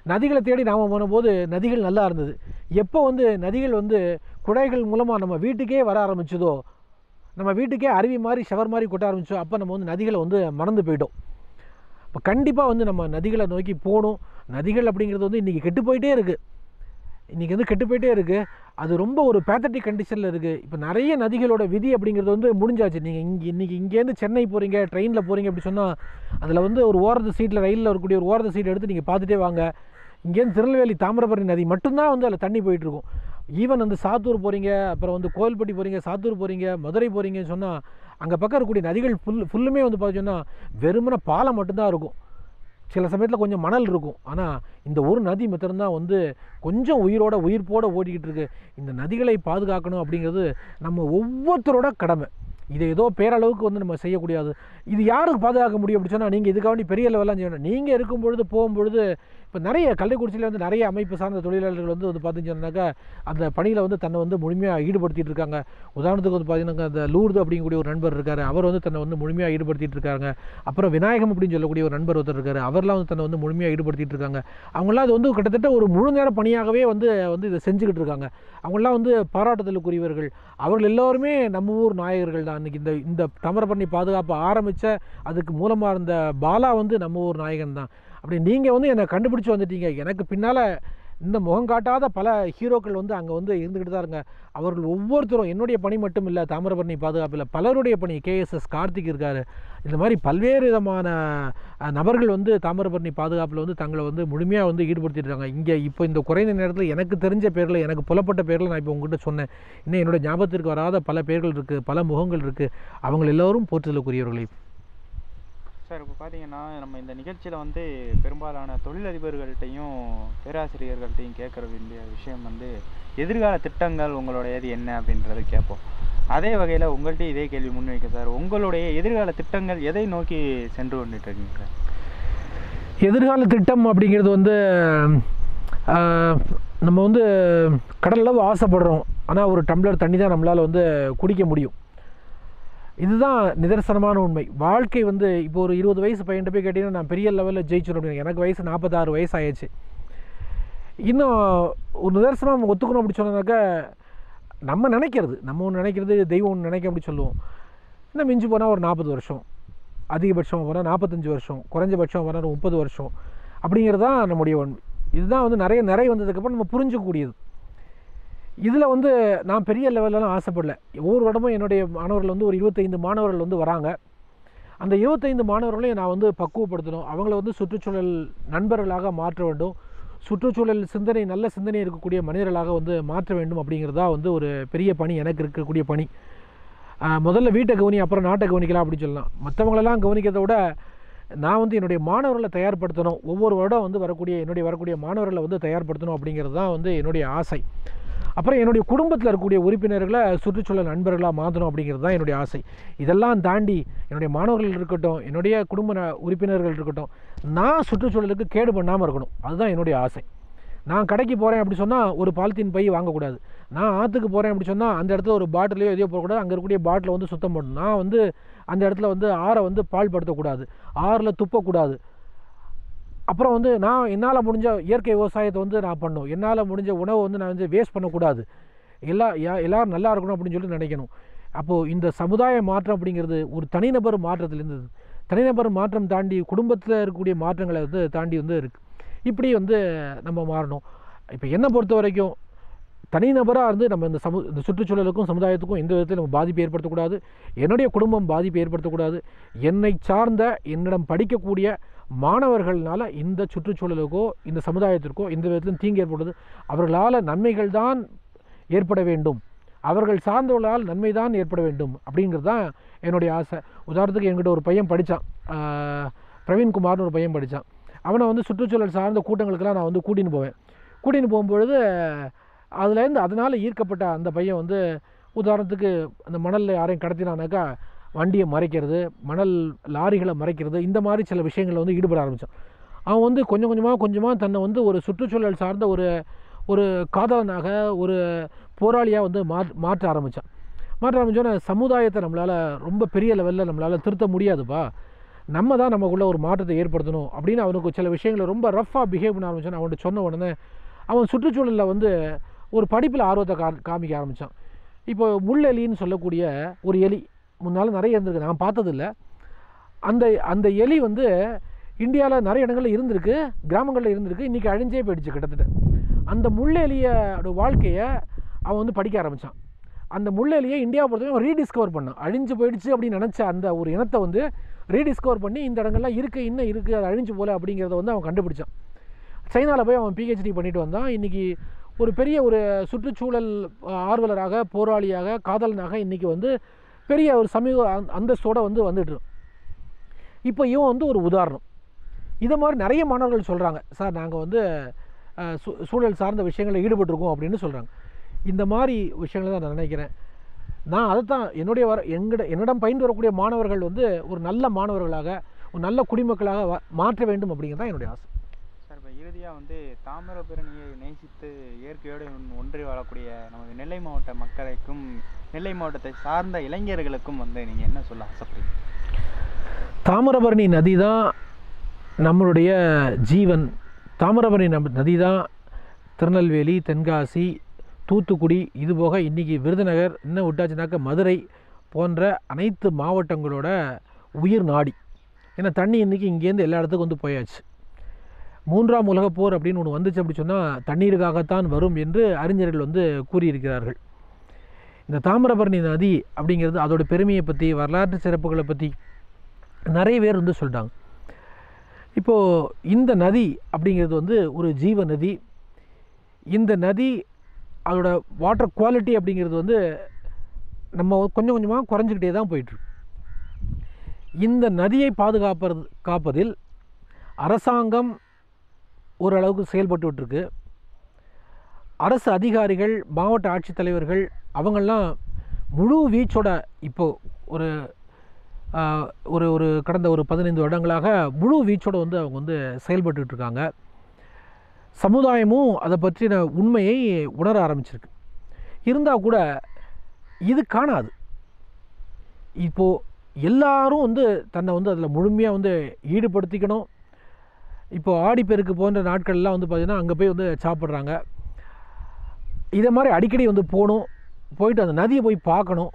நதிகளை தேடி நாம் போனபோது நதிகள் நல்லா இருந்தது எப்போ வந்து நதிகள் வந்து குழாய்கள் மூலமாக நம்ம வீட்டுக்கே வர ஆரம்பிச்சதோ நம்ம வீட்டுக்கே அருவி மாதிரி ஷவர் மாதிரி கொட்ட ஆரம்பிச்சோ அப்போ நம்ம வந்து நதிகளை வந்து மறந்து போயிட்டோம் இப்போ கண்டிப்பாக வந்து நம்ம நதிகளை நோக்கி போகணும் நதிகள் அப்படிங்கிறது வந்து இன்றைக்கி கெட்டு போயிட்டே இருக்குது இன்றைக்கி வந்து கெட்டு போயிட்டே இருக்குது அது ரொம்ப ஒரு பேத்தட்டிக் கண்டிஷனில் இருக்குது இப்போ நிறைய நதிகளோட விதி அப்படிங்கிறது வந்து முடிஞ்சாச்சு நீங்கள் இங்கே இன்றைக்கி இங்கேருந்து சென்னை போகிறீங்க ட்ரெயினில் போகிறீங்க அப்படி சொன்னால் அதில் வந்து ஒரு ஓரத்து சீட்டில் ரயிலில் இருக்கக்கூடிய ஒரு ஓரத்து சீட் எடுத்து நீங்கள் பார்த்துட்டே வாங்க இங்கேருந்து திருநெல்வேலி தாமிரபரணி நதி மட்டும்தான் வந்து அதில் தண்ணி போயிட்டுருக்கும் ஈவன் வந்து சாத்தூர் போகிறீங்க அப்புறம் வந்து கோவில்பட்டி போகிறீங்க சாத்தூர் போகிறீங்க மதுரை போகிறீங்கன்னு சொன்னால் அங்கே பக்கம் இருக்கக்கூடிய நதிகள் ஃபுல் ஃபுல்லுமே வந்து பார்த்தீங்கன்னா வெறுமன பாலம் மட்டும்தான் இருக்கும் சில சமயத்தில் கொஞ்சம் மணல் இருக்கும் ஆனால் இந்த ஒரு நதி மாத்திரம்தான் வந்து கொஞ்சம் உயிரோட உயிர்ப்போட ஓடிக்கிட்டு இருக்கு இந்த நதிகளை பாதுகாக்கணும் அப்படிங்கிறது நம்ம ஒவ்வொருத்தரோட கடமை இதை ஏதோ பேரளவுக்கு வந்து நம்ம செய்யக்கூடாது இது யாருக்கு பாதுகாக்க முடியும் அப்படி சொன்னால் நீங்கள் இதுக்காக வேண்டி பெரிய லெவலாம் செய்யணும் நீங்கள் இருக்கும் பொழுது போகும்பொழுது இப்போ நிறைய கள்ளக்குறிச்சியில் வந்து நிறைய அமைப்பு சார்ந்த தொழிலாளர்கள் வந்து வந்து பார்த்தீங்கன்னாக்கா அந்த பணியில் வந்து தன்னை வந்து முழுமையாக ஈடுபடுத்திட்டு இருக்காங்க உதாரணத்துக்கு வந்து பார்த்தீங்கன்னா அந்த லூர்து அப்படிங்கக்கூடிய ஒரு நண்பர் இருக்கார் அவர் வந்து தன்னை வந்து முழுமையாக ஈடுபடுத்திட்டு இருக்காங்க அப்புறம் விநாயகம் அப்படின்னு சொல்லக்கூடிய ஒரு நண்பர் ஒருத்தர் இருக்கார் அவர்லாம் வந்து தன்னை வந்து முழுமையாக ஈடுபடுத்திட்டு இருக்காங்க அவங்களாம் அது வந்து கிட்டத்தட்ட ஒரு முழு நேர பணியாகவே வந்து வந்து இதை செஞ்சுக்கிட்டு இருக்காங்க அவங்களாம் வந்து பாராட்டுதலுக்குரியவர்கள் அவர்கள் எல்லோருமே நம்ம ஊர் நாயகர்கள் தான் இன்றைக்கி இந்த இந்த தாமிரபரணி பாதுகாப்பு ஆரம்பித்த அதுக்கு மூலமாக இருந்த பாலா வந்து நம்ம ஊர் நாயகன் தான் அப்படி நீங்கள் வந்து என்னை கண்டுபிடிச்சி வந்துட்டீங்க எனக்கு பின்னால் இந்த முகம் காட்டாத பல ஹீரோக்கள் வந்து அங்கே வந்து இருந்துக்கிட்டு தான் இருங்க அவர்கள் ஒவ்வொருத்தரும் என்னுடைய பணி மட்டும் இல்லை தாமிரபரணி பாதுகாப்பில் பலருடைய பணி கேஎஸ்எஸ் கார்த்திக் இருக்கார் இந்த மாதிரி பல்வேறு விதமான அஹ், நபர்கள் வந்து தாமிரபரணி பாதுகாப்பில் வந்து தங்களை வந்து முழுமையாக வந்து ஈடுபடுத்திட்டு இருக்காங்க இங்கே இப்போ இந்த குறைந்த நேரத்தில் எனக்கு தெரிஞ்ச பேரில் எனக்கு புலப்பட்ட பேரில் நான் இப்போ உங்ககிட்ட சொன்னேன் இன்னும் என்னோட ஞாபகத்திற்கு வராத பல பேர்கள் இருக்குது பல முகங்கள் இருக்குது அவங்க எல்லோரும் போற்றுதலுக்குரியவர்களே சார் இப்போ பார்த்தீங்கன்னா நம்ம இந்த நிகழ்ச்சியில் வந்து பெரும்பாலான தொழிலதிபர்கள்ட்டையும் பேராசிரியர்கள்ட்டையும் கேட்குற வேண்டிய விஷயம் வந்து எதிர்கால திட்டங்கள் உங்களுடையது என்ன அப்படின்றது கேட்போம் அதே வகையில் உங்கள்கிட்ட இதே கேள்வி முன்வைக்க சார் உங்களுடைய எதிர்கால திட்டங்கள் எதை நோக்கி சென்று கொண்டுட்டு இருக்கீங்க சார் எதிர்கால திட்டம் அப்படிங்கிறது வந்து ஆஹ், நம்ம வந்து கடலளவு ஆசைப்படுறோம் ஆனால் ஒரு டம்ளர் தண்ணி தான் நம்மளால் வந்து குடிக்க முடியும் இதுதான் நிதர்சனமான உண்மை வாழ்க்கை வந்து இப்போ ஒரு இருபது வயசு பையன்கிட்ட போய் கேட்டிங்கன்னா நான் பெரிய லெவலில் ஜெயிச்சிடும் அப்படின்னு எனக்கு வயசு நாற்பத்தாறு வயசு ஆயிடுச்சு இன்னும் ஒரு நிதர்சனம் நம்ம ஒத்துக்கணும் அப்படி சொன்னாக்கா நம்ம நினைக்கிறது நம்ம ஒன்று நினைக்கிறது தெய்வம் ஒன்று நினைக்க அப்படி சொல்லுவோம் இன்னும் மிஞ்சி போனால் ஒரு நாற்பது வருஷம் அதிகபட்சம் போனால் நாற்பத்தஞ்சு வருஷம் குறைஞ்சபட்சம் போனால் ஒரு முப்பது வருஷம் அப்படிங்கிறது தான் நம்முடைய உண்மை இதுதான் வந்து நிறைய நிறை வந்ததுக்கப்புறம் நம்ம புரிஞ்சக்கூடியது இதில் வந்து நான் பெரிய லெவல்லலாம் ஆசைப்படல ஒவ்வொரு வருடமும் என்னுடைய மாணவர்கள் வந்து ஒரு இருபத்தைந்து மாணவர்கள் வந்து வராங்க அந்த இருபத்தைந்து மாணவர்களையும் நான் வந்து பக்குவப்படுத்தணும் அவங்கள வந்து சுற்றுச்சூழல் நண்பர்களாக மாற்ற வேண்டும் சுற்றுச்சூழல் சிந்தனை நல்ல சிந்தனை இருக்கக்கூடிய மனிதர்களாக வந்து மாற்ற வேண்டும் அப்படிங்கிறது தான் வந்து ஒரு பெரிய பணி எனக்கு இருக்கக்கூடிய பணி ஆஹ் முதல்ல வீட்டை கவனி அப்புறம் நாட்டை கவனிக்கலாம் அப்படின்னு சொல்லலாம் மற்றவங்களெல்லாம் கவனிக்கிறதை விட நான் வந்து என்னுடைய மாணவர்களை தயார்படுத்தணும் ஒவ்வொரு வருடம் வந்து வரக்கூடிய என்னுடைய வரக்கூடிய மாணவர்களை வந்து தயார்படுத்தணும் அப்படிங்கிறது தான் வந்து என்னுடைய ஆசை அப்புறம் என்னுடைய குடும்பத்தில் இருக்கக்கூடிய உறுப்பினர்களை சுற்றுச்சூழல் நண்பர்களாக மாற்றணும் அப்படிங்கிறது தான் என்னுடைய ஆசை இதெல்லாம் தாண்டி என்னுடைய மாணவர்கள் இருக்கட்டும் என்னுடைய குடும்ப ந- உறுப்பினர்கள் இருக்கட்டும் நான் சுற்றுச்சூழலுக்கு கேடு பண்ணாமல் இருக்கணும் அதுதான் என்னுடைய ஆசை நான் கடைக்கு போகிறேன் அப்படி சொன்னால் ஒரு பாலித்தீன் பை வாங்கக்கூடாது நான் ஆற்றுக்கு போகிறேன் அப்படி சொன்னால் அந்த இடத்துல ஒரு பாட்டிலையோ எதையோ போடக்கூடாது அங்கே இருக்கக்கூடிய பாட்டிலை வந்து சுத்தம் பண்ணணும் நான் வந்து அந்த இடத்துல வந்து ஆறை வந்து பால் படுத்தக்கூடாது ஆறில் துப்பக்கூடாது அப்புறம் வந்து நான் என்னால் முடிஞ்ச இயற்கை விவசாயத்தை வந்து நான் பண்ணணும் என்னால் முடிஞ்ச உணவை வந்து நான் வந்து வேஸ்ட் பண்ணக்கூடாது எல்லா யா- எல்லாரும் நல்லா இருக்கணும் அப்படின்னு சொல்லி நினைக்கணும் அப்போது இந்த சமுதாய மாற்றம் அப்படிங்கிறது ஒரு தனிநபர் மாற்றத்திலேருந்து தனிநபர் மாற்றம் தாண்டி குடும்பத்தில் இருக்கக்கூடிய மாற்றங்களை வந்து தாண்டி வந்து இருக்குது இப்படி வந்து நம்ம மாறணும் இப்போ என்னை பொறுத்த வரைக்கும் தனிநபராக இருந்து நம்ம இந்த சமு இந்த சுற்றுச்சூழலுக்கும் சமுதாயத்துக்கும் எந்த விதத்திலும் நம்ம பாதிப்பு ஏற்படுத்தக்கூடாது என்னுடைய குடும்பம் பாதிப்பு ஏற்படுத்தக்கூடாது என்னை சார்ந்த என்னிடம் படிக்கக்கூடிய மாணவர்களால் இந்த சுற்றுச்சூழலுக்கோ இந்த சமுதாயத்திற்கோ எந்த விதத்திலும் தீங்கு ஏற்படுது அவர்களால் நன்மைகள் தான் ஏற்பட வேண்டும் அவர்கள் சார்ந்தவர்களால் நன்மை தான் ஏற்பட வேண்டும் அப்படிங்கிறது தான் என்னுடைய ஆசை உதாரணத்துக்கு என்கிட்ட ஒரு பையன் படித்தான் பிரவீன்குமார்னு ஒரு பையன் படித்தான் அவனை வந்து சுற்றுச்சூழல் சார்ந்த கூட்டங்களுக்கெல்லாம் நான் வந்து கூட்டின்னு போவேன் கூட்டின்னு போகும்பொழுது அதுலேருந்து அதனால் ஈர்க்கப்பட்ட அந்த பையன் வந்து உதாரணத்துக்கு அந்த மணலில் யாரையும் கடத்தினானாக்கா வண்டியை மறைக்கிறது மணல் லாரிகளை மறைக்கிறது இந்த மாதிரி சில விஷயங்களில் வந்து ஈடுபட ஆரம்பித்தான் அவன் வந்து கொஞ்சம் கொஞ்சமாக கொஞ்சமாக தன்னை வந்து ஒரு சுற்றுச்சூழல் சார்ந்த ஒரு ஒரு காதலனாக ஒரு போராளியாக வந்து மா மாற்ற ஆரம்பித்தான் மாற்ற ஆரம்பித்தோன்னே சமுதாயத்தை நம்மளால் ரொம்ப பெரிய லெவலில் நம்மளால் திருத்த முடியாதுப்பா நம்ம தான் நமக்குள்ள ஒரு மாற்றத்தை ஏற்படுத்தணும் அப்படின்னு அவனுக்கு சில விஷயங்களை ரொம்ப ரஃப்பாக பிஹேவ் பண்ண ஆரம்பிச்சான் அவன்கிட்ட சொன்ன உடனே அவன் சுற்றுச்சூழலில் வந்து ஒரு படிப்பில் ஆர்வத்தை கா காமிக்க ஆரம்பித்தான் இப்போ முள்ளெலின்னு சொல்லக்கூடிய ஒரு எலி முன்னால் நிறைய இருந்திருக்கு நான் பார்த்ததில்ல அந்த அந்த எலி வந்து இந்தியாவில் நிறைய இடங்களில் இருந்திருக்கு கிராமங்களில் இருந்திருக்கு இன்றைக்கி அழிஞ்சே போயிடுச்சு கிட்டத்தட்ட அந்த முள்ளெலியோட வாழ்க்கையை அவன் வந்து படிக்க ஆரம்பித்தான் அந்த முள்ளெலியை இந்தியா பொறுத்தவரைக்கும் அவன் ரீடிஸ்கவர் பண்ணான் அழிஞ்சு போயிடுச்சு அப்படின்னு நினச்ச அந்த ஒரு இனத்தை வந்து ரீடிஸ்கவர் பண்ணி இந்த இடங்கள்லாம் இருக்குது இன்னும் இருக்குது அது அழிஞ்சு போல அப்படிங்கிறத வந்து அவன் கண்டுபிடிச்சான் சைனாவில் போய் அவன் பிஹெச்டி பண்ணிட்டு வந்தான் இன்றைக்கி ஒரு பெரிய ஒரு சுற்றுச்சூழல் ஆர்வலராக போராளியாக காதலனாக இன்றைக்கி வந்து பெரிய ஒரு சமூக அந்த- அந்தஸ்தோட வந்து வந்துட்டு இப்போ இவன் வந்து ஒரு உதாரணம் இதை மாதிரி நிறைய மாணவர்கள் சொல்கிறாங்க சார் நாங்கள் வந்து அஹ், சூ- சூழல் சார்ந்த விஷயங்களில் ஈடுபட்டிருக்கோம் அப்படின்னு சொல்கிறாங்க இந்த மாதிரி விஷயங்களை தான் நான் நினைக்கிறேன் நான் அதை தான் என்னுடைய வர எங்கிட என்னிடம் பயின்று வரக்கூடிய மாணவர்கள் வந்து ஒரு நல்ல மாணவர்களாக ஒரு நல்ல குடிமக்களாக வ- மாற்ற வேண்டும் அப்படிங்கிறது தான் என்னுடைய ஆசை சார் இப்போ இறுதியாக வந்து தாமிரபரணியை நேசித்து இயற்கையோடு ஒன்- ஒன்றி வாழக்கூடிய நமது நெல்லை மாவட்ட மக்களுக்கும் நெல்லை மாவட்டத்தை சார்ந்த இளைஞர்களுக்கும் வந்து நீங்கள் என்ன சொல்ல ஆசைப்படுறீங்க தாமிரபரணி நதி தான் நம்மளுடைய ஜீவன் தாமிரபரணி நம் நதி தான் திருநெல்வேலி தென்காசி தூத்துக்குடி இது போக இன்றைக்கி விருதுநகர் இன்னும் விட்டாச்சுனாக்க மதுரை போன்ற அனைத்து மாவட்டங்களோட உயிர் நாடி ஏன்னா தண்ணி இன்றைக்கி இங்கேருந்து எல்லா இடத்துக்கும் வந்து போயாச்சு மூன்றாம் உலகப் போர் அப்படின்னு ஒன்று வந்துச்சு அப்படி சொன்னால் தண்ணீருக்காகத்தான் வரும் என்று அறிஞர்கள் வந்து கூறியிருக்கிறார்கள் இந்த தாமிரபரணி நதி அப்படிங்கிறது அதோட பெருமையை பற்றி வரலாற்று சிறப்புகளை பற்றி நிறைய பேர் வந்து சொல்லிட்டாங்க இப்போது இந்த நதி அப்படிங்கிறது வந்து ஒரு ஜீவ நதி இந்த நதி அதோட வாட்டர் குவாலிட்டி அப்படிங்கிறது வந்து நம்ம கொஞ்சம் கொஞ்சமாக குறைஞ்சிக்கிட்டே தான் போயிட்டுருக்கு இந்த நதியை பாதுகாப்பது காப்பதில் அரசாங்கம் ஓரளவுக்கு செயல்பட்டுட்டு இருக்கு அரசு அதிகாரிகள் மாவட்ட ஆட்சித்தலைவர்கள் அவங்கெல்லாம் முழு வீச்சோட இப்போ ஒரு ஆஹ், ஒரு ஒரு கடந்த ஒரு பதினைந்து வருடங்களாக முழு வீச்சோட வந்து அவங்க வந்து செயல்பட்டுட்டு இருக்காங்க சமுதாயமும் அதை பற்றின உண்மையை உணர ஆரம்பிச்சிருக்கு இருந்தால் கூட இது காணாது இப்போது எல்லாரும் வந்து தன்னை வந்து அதில் முழுமையாக வந்து ஈடுபடுத்திக்கணும் இப்போ ஆடிப்பெருக்கு போன்ற நாட்கள்லாம் வந்து பார்த்திங்கன்னா அங்கே போய் வந்து சாப்பிட்றாங்க இதை மாதிரி அடிக்கடி வந்து போகணும் போயிட்டு அந்த நதியை போய் பார்க்கணும்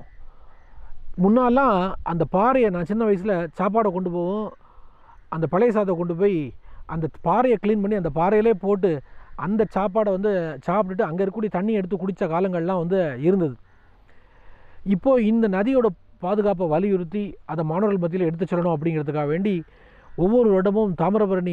முன்னாலாம் அந்த பாறையை நான் சின்ன வயசில் சாப்பாடை கொண்டு போவோம் அந்த பழைய சாதத்தை கொண்டு போய் அந்த பாறையை க்ளீன் பண்ணி அந்த பாறையிலே போட்டு அந்த சாப்பாடை வந்து சாப்பிட்டுட்டு அங்கே இருக்கக்கூடிய தண்ணி எடுத்து குடித்த காலங்கள்லாம் வந்து இருந்தது இப்போது இந்த நதியோட பாதுகாப்பை வலியுறுத்தி அதை மாணவர்கள் மத்தியில் எடுத்து சொல்லணும் அப்படிங்கிறதுக்காக வேண்டி ஒவ்வொரு வருடமும் தாமிரபரணி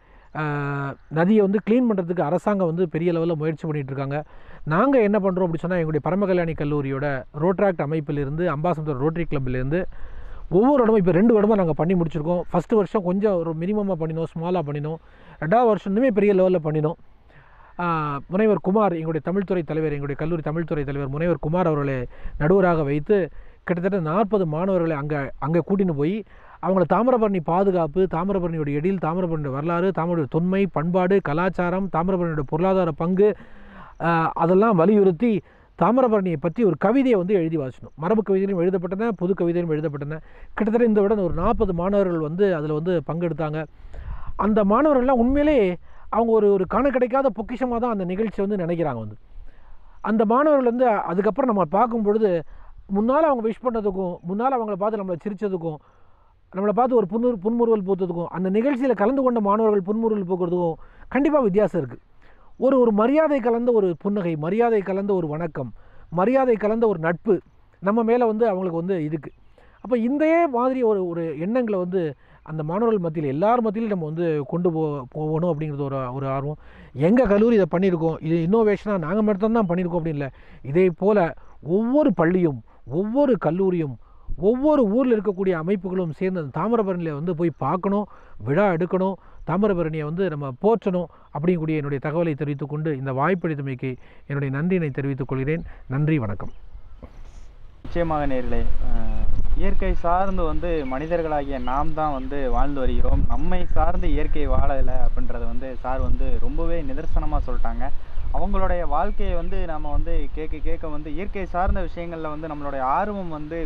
ஆஹ், நதியை வந்து க்ளீன் பண்ணுறதுக்கு அரசாங்கம் வந்து பெரிய லெவலில் முயற்சி பண்ணிகிட்டு இருக்காங்க நாங்கள் என்ன பண்ணுறோம் அப்படி சொன்னால் எங்களுடைய பரமகல்யாணி கல்லூரியோட ரோட்ராக்ட் அமைப்பிலிருந்து அம்பாசந்தர் ரோட்டரி கிளப்பிலேருந்து ஒவ்வொரு இடமும் இப்போ ரெண்டு இடமும் நாங்கள் பண்ணி முடிச்சிருக்கோம் ஃபஸ்ட்டு வருஷம் கொஞ்சம் ஒரு மினிமமாக பண்ணினோம் ஸ்மாலாக பண்ணினோம் ரெண்டாவது வருஷம் இன்னுமே பெரிய லெவலில் பண்ணினோம் ஆஹ், முனைவர் குமார் எங்களுடைய தமிழ்துறை தலைவர் எங்களுடைய கல்லூரி தமிழ்துறை தலைவர் முனைவர் குமார் அவர்களை நடுவராக வைத்து கிட்டத்தட்ட நாற்பது மாணவர்களை அங்கே அங்கே கூட்டின்னு போய் அவங்கள தாமிரபரணி பாதுகாப்பு தாமிரபரணியோட எழில் தாமிரபரணியோட வரலாறு தாமிரபரணி தொன்மை பண்பாடு கலாச்சாரம் தாமிரபரணியோட பொருளாதார பங்கு ஆஹ், அதெல்லாம் வலியுறுத்தி தாமிரபரணியை பற்றி ஒரு கவிதையை வந்து எழுதி வாசிக்கணும் மரபு கவிதையிலும் எழுதப்பட்டன புது கவிதையிலும் எழுதப்பட்டன கிட்டத்தட்ட இந்த விட ஒரு நாற்பது மாணவர்கள் வந்து அதில் வந்து பங்கெடுத்தாங்க அந்த மாணவர்கள்லாம் உண்மையிலே அவங்க ஒரு ஒரு காண கிடைக்காத பொக்கிஷமாக தான் அந்த நிகழ்ச்சி வந்து நினைக்கிறாங்க வந்து அந்த மாணவர்கள் வந்து அதுக்கப்புறம் நம்ம பார்க்கும் பொழுது முன்னால் அவங்க விஷ் பண்ணதுக்கும் முன்னால் அவங்கள பார்த்து நம்மளை சிரித்ததுக்கும் நம்மளை பார்த்து ஒரு புன்முறு புன்முறுவல் பூத்ததுக்கும் அந்த நிகழ்ச்சியில் கலந்து கொண்ட மாணவர்கள் புன்முறுவல் பூக்கிறதுக்கும் கண்டிப்பாக வித்தியாசம் இருக்குது ஒரு ஒரு மரியாதை கலந்த ஒரு புன்னகை மரியாதை கலந்த ஒரு வணக்கம் மரியாதை கலந்த ஒரு நட்பு நம்ம மேலே வந்து அவங்களுக்கு வந்து இருக்குது அப்போ இந்த மாதிரி ஒரு ஒரு எண்ணங்களை வந்து அந்த மாணவர்கள் மத்தியில் எல்லார் மத்தியிலும் நம்ம வந்து கொண்டு போ போகணும் அப்படிங்கிறது ஒரு ஒரு ஆர்வம் எங்கள் கல்லூரி இதை பண்ணியிருக்கோம் இது இன்னோவேஷனாக நாங்கள் மட்டும் தான் பண்ணியிருக்கோம் அப்படின்னு இல்லை இதே போல் ஒவ்வொரு பள்ளியும் ஒவ்வொரு கல்லூரியும் ஒவ்வொரு ஊரில் இருக்கக்கூடிய அமைப்புகளும் சேர்ந்து அந்த தாமிரபரணியில் வந்து போய் பார்க்கணும் விழா எடுக்கணும் தாமிரபரணியை வந்து நம்ம போற்றணும் அப்படிங்கக்கூடிய என்னுடைய தகவலை தெரிவித்துக் கொண்டு இந்த வாய்ப்பளித்தமைக்கு என்னுடைய நன்றியினை தெரிவித்துக் கொள்கிறேன் நன்றி வணக்கம் நிச்சயமாக நேர்களே இயற்கை சார்ந்து வந்து மனிதர்களாகிய நாம் தான் வந்து வாழ்ந்து வருகிறோம் நம்மை சார்ந்து இயற்கை வாழலை அப்படின்றத வந்து சார் வந்து ரொம்பவே நிதர்சனமாக சொல்லிட்டாங்க அவங்களுடைய வாழ்க்கையை வந்து நம்ம வந்து கேட்க கேட்க வந்து இயற்கை சார்ந்த விஷயங்களில் வந்து நம்மளுடைய ஆர்வம் வந்து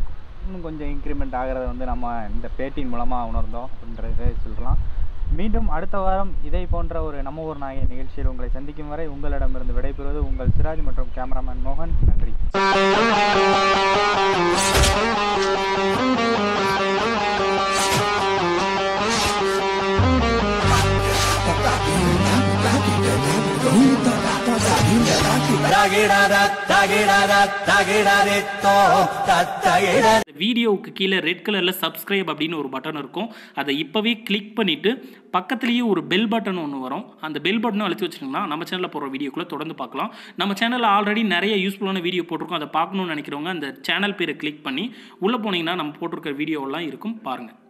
இன்னும் கொஞ்சம் இன்க்ரிமெண்ட் ஆகிறத வந்து நம்ம இந்த பேட்டியின் மூலமாக உணர்ந்தோம் அப்படின்றத சொல்லலாம் மீண்டும் அடுத்த வாரம் இதை போன்ற ஒரு நம்ம ஊர் நாயகன் நிகழ்ச்சியில் உங்களை சந்திக்கும் வரை உங்களிடமிருந்து விடைபெறுவது உங்கள் சிராஜ் மற்றும் கேமராமேன் மோகன் நன்றி இந்த வீடியோவுக்கு கீழே ரெட் கலரில் சப்ஸ்கிரைப் அப்படின்னு ஒரு பட்டன் இருக்கும் அதை இப்போவே கிளிக் பண்ணிவிட்டு பக்கத்துலேயே ஒரு பெல் பட்டன் ஒன்று வரும் அந்த பெல் பட்டனும் அழுத்தி வச்சிட்டிங்கன்னா நம்ம சேனலில் போடுற வீடியோக்குள்ளே தொடர்ந்து பார்க்கலாம் நம்ம சேனலில் ஆல்ரெடி நிறைய யூஸ்ஃபுல்லான வீடியோ போட்டிருக்கோம் அதை பார்க்கணும்னு நினைக்கிறவங்க அந்த சேனல் பேரை கிளிக் பண்ணி உள்ளே போனீங்கன்னா நம்ம போட்டிருக்கிற வீடியோவெல்லாம் இருக்கும் பாருங்கள்